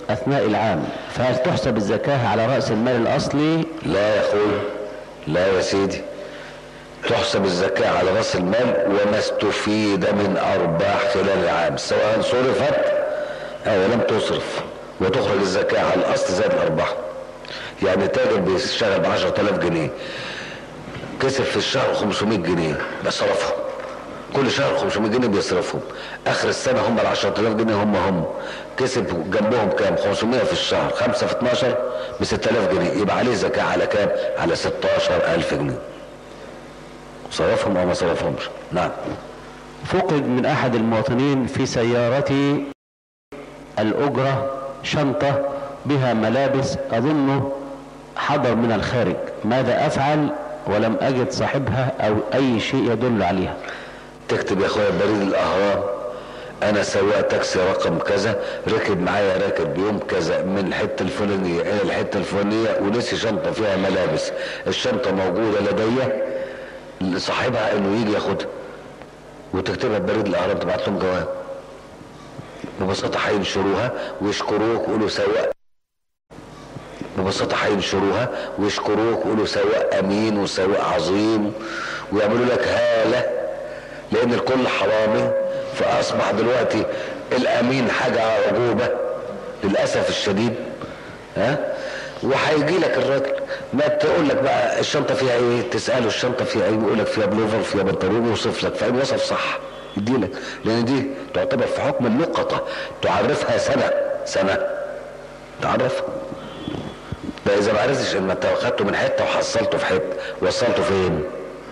أثناء العام فهل تحسب الزكاة على رأس المال الأصلي لا يا اخوي لا يا سيدي تحسب الزكاة على رأس المال وما استفيد من أرباح خلال العام سواء صرفت أو لم تصرف وتخرج الزكاة على الأصل زائد الأرباح يعني تاجر بيشتغل ب 10000 جنيه كسب في الشهر 500 جنيه بيصرفهم كل شهر 500 جنيه بيصرفهم اخر السنه هم ال 10000 جنيه هم هم كسب جنبهم كام 500 في الشهر 5 في 12 ب 6000 جنيه يبقى عليه زكاه على كام على 16000 جنيه صرفهم او ما صرفهمش نعم فقد من أحد المواطنين في سيارتي الأجرة شنطة بها ملابس أظنه حضر من الخارج ماذا أفعل ولم أجد صاحبها أو أي شيء يدل عليها تكتب يا اخويا بريد الاهرام انا سواق تاكسي رقم كذا ركب معايا راكب يوم كذا من الحته الفلانيه الى الحته الفلانيه ونسي شنطه فيها ملابس الشنطه موجوده لدي لصاحبها انه يجي ياخدها وتكتبها ببريد الاهرام تبعت لهم جواب ببساطه هينشروها ويشكروك ويقولوا سواق ببساطة هينشروها ويشكروك ويقولوا سواق أمين وسواق عظيم ويعملوا لك هالة لأن الكل حرامي فأصبح دلوقتي الأمين حاجة عجوبة للأسف الشديد ها وهيجي لك الراجل ما تقول لك بقى الشنطة فيها إيه تسأله الشنطة فيها إيه يقول لك فيها بلوفر فيها بنطلون يوصف لك فإن وصف صح يدي لك لأن دي تعتبر في حكم اللقطة تعرفها سنة سنة تعرفها ده اذا ما عرفتش ان انت اخدته من حته وحصلته في حته وصلته فين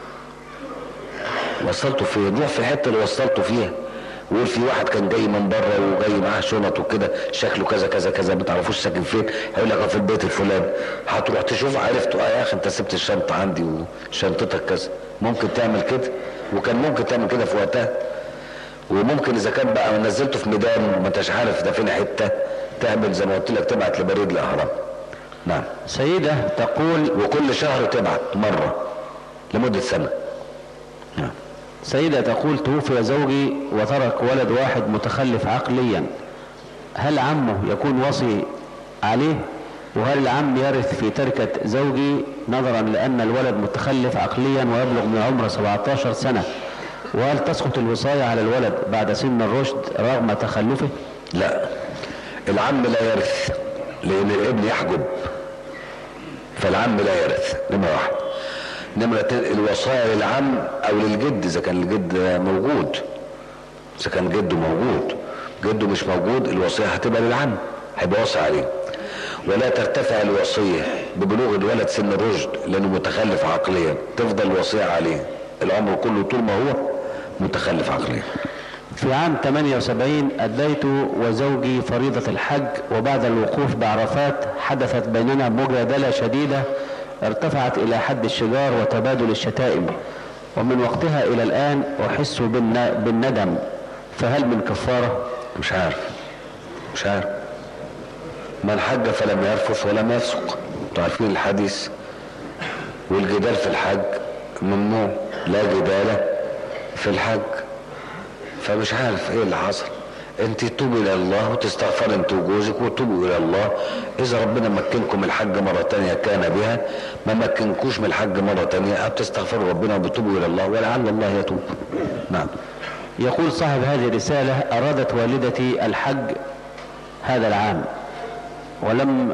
وصلته فين روح في الحته اللي وصلته فيها ويقول في واحد كان جاي من بره وجاي معاه شنط وكده شكله كذا كذا كذا ما تعرفوش ساكن فين هيقول لك في البيت الفلاني هتروح تشوف عرفته اه يا اخي انت سبت الشنطه عندي وشنطتك كذا ممكن تعمل كده وكان ممكن تعمل كده في وقتها وممكن اذا كان بقى نزلته في ميدان وما انتش عارف ده فين حته تعمل زي ما قلت لك تبعت لبريد الاهرام نعم سيدة تقول وكل شهر تبعت مرة لمدة سنة نعم سيدة تقول توفي زوجي وترك ولد واحد متخلف عقليا هل عمه يكون وصي عليه وهل العم يرث في تركة زوجي نظرا لأن الولد متخلف عقليا ويبلغ من العمر 17 سنة وهل تسقط الوصاية على الولد بعد سن الرشد رغم تخلفه لا العم لا يرث لأن الابن يحجب فالعم لا يرث نمرة واحد نمرة اتنين الوصايا للعم أو للجد إذا كان الجد موجود إذا كان جده موجود جده مش موجود الوصية هتبقى للعم هيبقى واصي عليه ولا ترتفع الوصية ببلوغ الولد سن الرشد لأنه متخلف عقليا تفضل الوصية عليه العمر كله طول ما هو متخلف عقليا في عام 78 أديت وزوجي فريضة الحج وبعد الوقوف بعرفات حدثت بيننا مجادلة شديدة ارتفعت إلى حد الشجار وتبادل الشتائم ومن وقتها إلى الآن أحس بالن- بالندم فهل من كفارة؟ مش عارف مش عارف من حج فلم يرفث ولم يفسق انتوا عارفين الحديث والجدال في الحج ممنوع لا جدال في الحج فمش عارف ايه اللي حصل انت توبوا الى الله وتستغفر انت وجوزك وتوبوا الى الله اذا ربنا مكنكم الحج مرة تانية كان بها ما مكنكوش من الحج مرة تانية بتستغفروا ربنا وبتوبوا الى الله ولعل الله يتوب نعم يقول صاحب هذه الرسالة أرادت والدتي الحج هذا العام ولم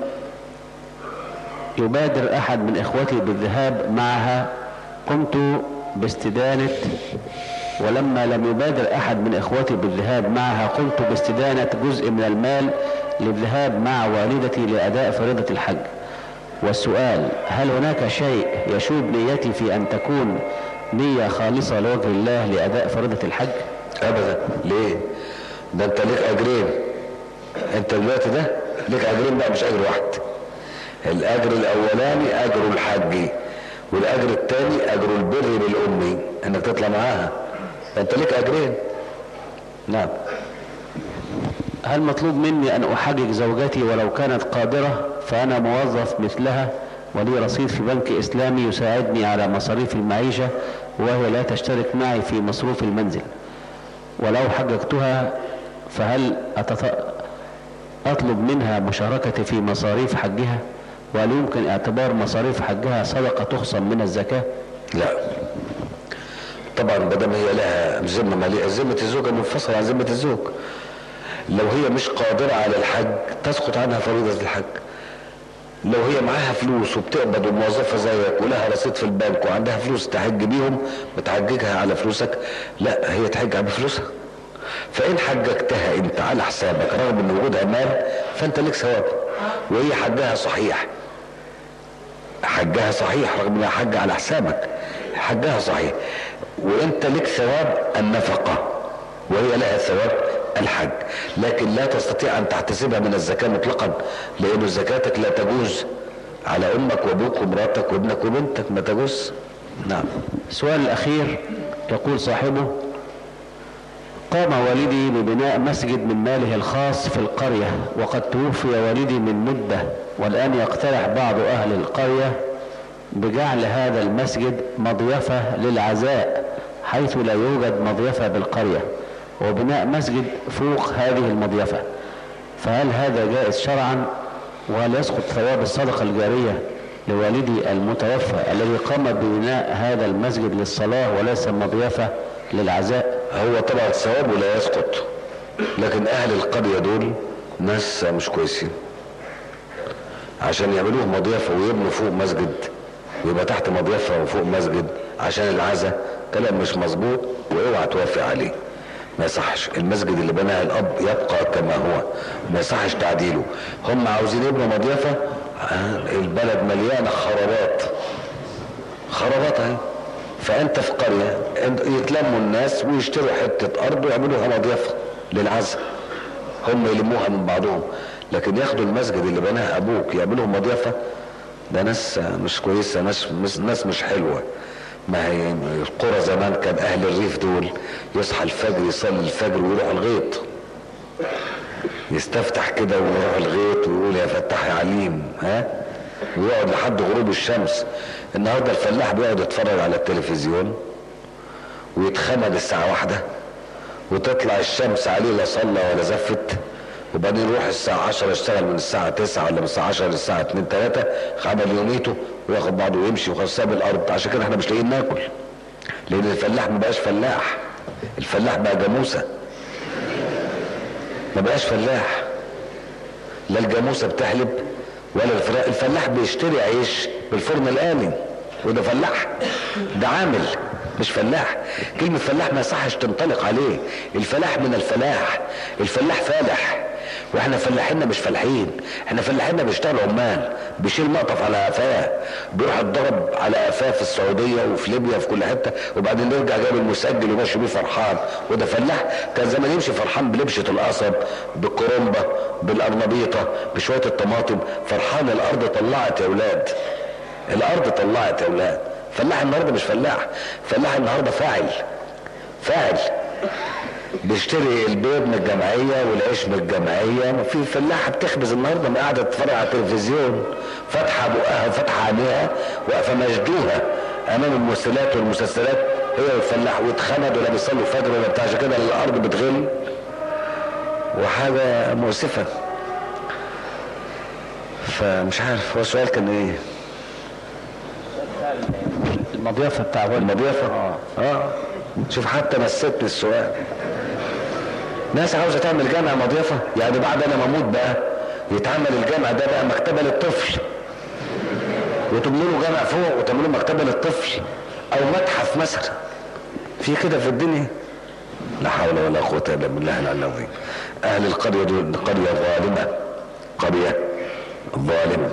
يبادر أحد من إخوتي بالذهاب معها قمت باستدانة ولما لم يبادر أحد من إخوتي بالذهاب معها قمت باستدانة جزء من المال للذهاب مع والدتي لأداء فريضة الحج والسؤال هل هناك شيء يشوب نيتي في أن تكون نية خالصة لوجه الله لأداء فريضة الحج ابدا ليه ده انت ليك اجرين انت دلوقتي ده ليك اجرين بقى مش اجر واحد الاجر الاولاني اجر الحج والاجر الثاني اجر البر بالام انك تطلع معاها ده انت ليك اجرين نعم هل مطلوب مني أن أحجج زوجتي ولو كانت قادرة فأنا موظف مثلها ولي رصيد في بنك إسلامي يساعدني على مصاريف المعيشة وهي لا تشترك معي في مصروف المنزل ولو حججتها فهل أتط... أطلب منها مشاركتي في مصاريف حجها وهل يمكن اعتبار مصاريف حجها صدقة تخصم من الزكاة لا طبعا بدل هي لها ذمه ماليه ذمه الزوجه منفصله عن ذمه الزوج لو هي مش قادره على الحج تسقط عنها فريضه الحج لو هي معاها فلوس وبتقبض وموظفه زيك ولها رصيد في البنك وعندها فلوس تحج بيهم بتحججها على فلوسك لا هي تحج بفلوسها فان حججتها انت على حسابك رغم ان وجودها مال فانت لك ثواب وهي حجها صحيح حجها صحيح رغم انها حج على حسابك حجها صحيح وانت لك ثواب النفقة وهي لها ثواب الحج لكن لا تستطيع ان تحتسبها من الزكاة مطلقا لان زكاتك لا تجوز على امك وابوك ومراتك وابنك وبنتك ما تجوز نعم السؤال الأخير يقول صاحبه قام والدي ببناء مسجد من ماله الخاص في القرية وقد توفي والدي من مدة والآن يقترح بعض أهل القرية بجعل هذا المسجد مضيفة للعزاء حيث لا يوجد مضيفة بالقرية وبناء مسجد فوق هذه المضيفة فهل هذا جائز شرعا وهل يسقط ثواب الصدقة الجارية لوالدي المتوفى الذي قام ببناء هذا المسجد للصلاة وليس مضيفة للعزاء هو طبعا ثوابه لا يسقط لكن اهل القرية دول ناس مش كويسين عشان يعملوه مضيفة ويبنوا فوق مسجد ويبقى تحت مضيفة وفوق مسجد عشان العزاء كلام مش مظبوط واوعى توافق عليه ما يصحش المسجد اللي بناه الاب يبقى كما هو ما يصحش تعديله هم عاوزين يبنوا مضيفة آه، البلد مليانة خرابات خرابات اهي فانت في قرية انت- يتلموا الناس ويشتروا حتة ارض ويعملوها مضيفة للعزاء هم يلموها من بعضهم لكن ياخدوا المسجد اللي بناه ابوك يعملوه مضيفة ده ناس مش كويسة ناس مش ناس مش حلوة ما هي القرى زمان كان اهل الريف دول يصحى الفجر يصلي الفجر ويروح الغيط يستفتح كده ويروح الغيط ويقول يا فتاح يا عليم ها ويقعد لحد غروب الشمس النهارده الفلاح بيقعد يتفرج على التلفزيون ويتخمد الساعة واحدة وتطلع الشمس عليه لا صلى ولا زفت وبعدين يروح الساعة 10 يشتغل من الساعة 9 ولا من الساعة 10 للساعة 2 3 عمل يوميته وياخد بعضه ويمشي وخلاص ساب الأرض عشان كده احنا مش لاقيين ناكل لأن الفلاح ما بقاش فلاح الفلاح بقى جاموسة ما بقاش فلاح لا الجاموسة بتحلب ولا الفراخ الفلاح بيشتري عيش بالفرن الآلي وده فلاح ده عامل مش فلاح كلمة فلاح ما يصحش تنطلق عليه الفلاح من الفلاح الفلاح فالح واحنا فلاحيننا مش فلاحين احنا فلاحيننا بيشتغل عمال بيشيل مقطف على قفاه بيروح الضرب على قفاه في السعوديه وفي ليبيا وفي كل حته وبعدين يرجع جايب المسجل وماشي بيه فرحان وده فلاح كان زمان يمشي فرحان بلبشه القصب بالكرنبه بالقرنبيطه بشويه الطماطم فرحان الارض طلعت يا اولاد الارض طلعت يا اولاد فلاح النهارده مش فلاح فلاح النهارده فاعل فاعل بيشتري البيض من الجمعية والعيش من الجمعية ما في فلاحة بتخبز النهاردة ما قاعدة تتفرج على التلفزيون فاتحة بقها وفاتحة عينيها واقفة مشدوها أمام الممثلات والمسلسلات هي والفلاح واتخمد ولا بيصلوا الفجر ولا بتاع عشان كده الأرض بتغل وحاجة مؤسفة فمش عارف هو السؤال كان ايه؟ المضيفة بتاع والدي المضيفة اه اه شوف حتى نسيتني السؤال ناس عاوزة تعمل جامع مضيفة يعني بعد انا ما اموت بقى يتعمل الجامع ده بقى مكتبة للطفل وتبنوا له جامع فوق وتعملوا مكتبة للطفل او متحف مثلا في كده في الدنيا لا حول ولا قوة الا بالله العلي العظيم اهل القرية دول قرية ظالمة قرية ظالمة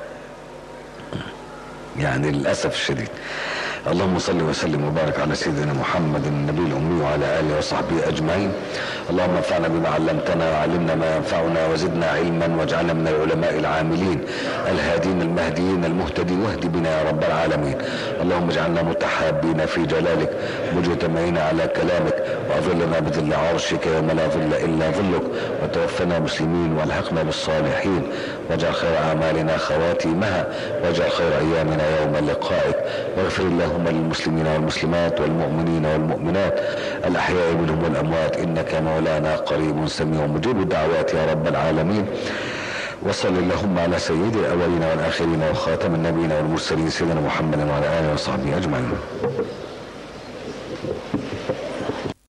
يعني للأسف الشديد اللهم صل وسلم وبارك على سيدنا محمد النبي الأمي وعلى آله وصحبه أجمعين اللهم انفعنا بما علمتنا وعلمنا ما ينفعنا وزدنا علما واجعلنا من العلماء العاملين الهادين المهديين المهتدين واهد بنا يا رب العالمين اللهم اجعلنا متحابين في جلالك مجتمعين على كلامك واظلنا بظل عرشك يوم لا ظل إلا ظلك وتوفنا مسلمين والحقنا بالصالحين واجعل خير أعمالنا خواتيمها واجعل خير أيامنا يوم لقائك واغفر الله اللهم للمسلمين والمسلمات والمؤمنين والمؤمنات الأحياء منهم والأموات إنك مولانا قريب سميع مجيب الدعوات يا رب العالمين وصل اللهم على سيد الأولين والآخرين وخاتم النبيين والمرسلين سيدنا محمد وعلى آله وصحبه أجمعين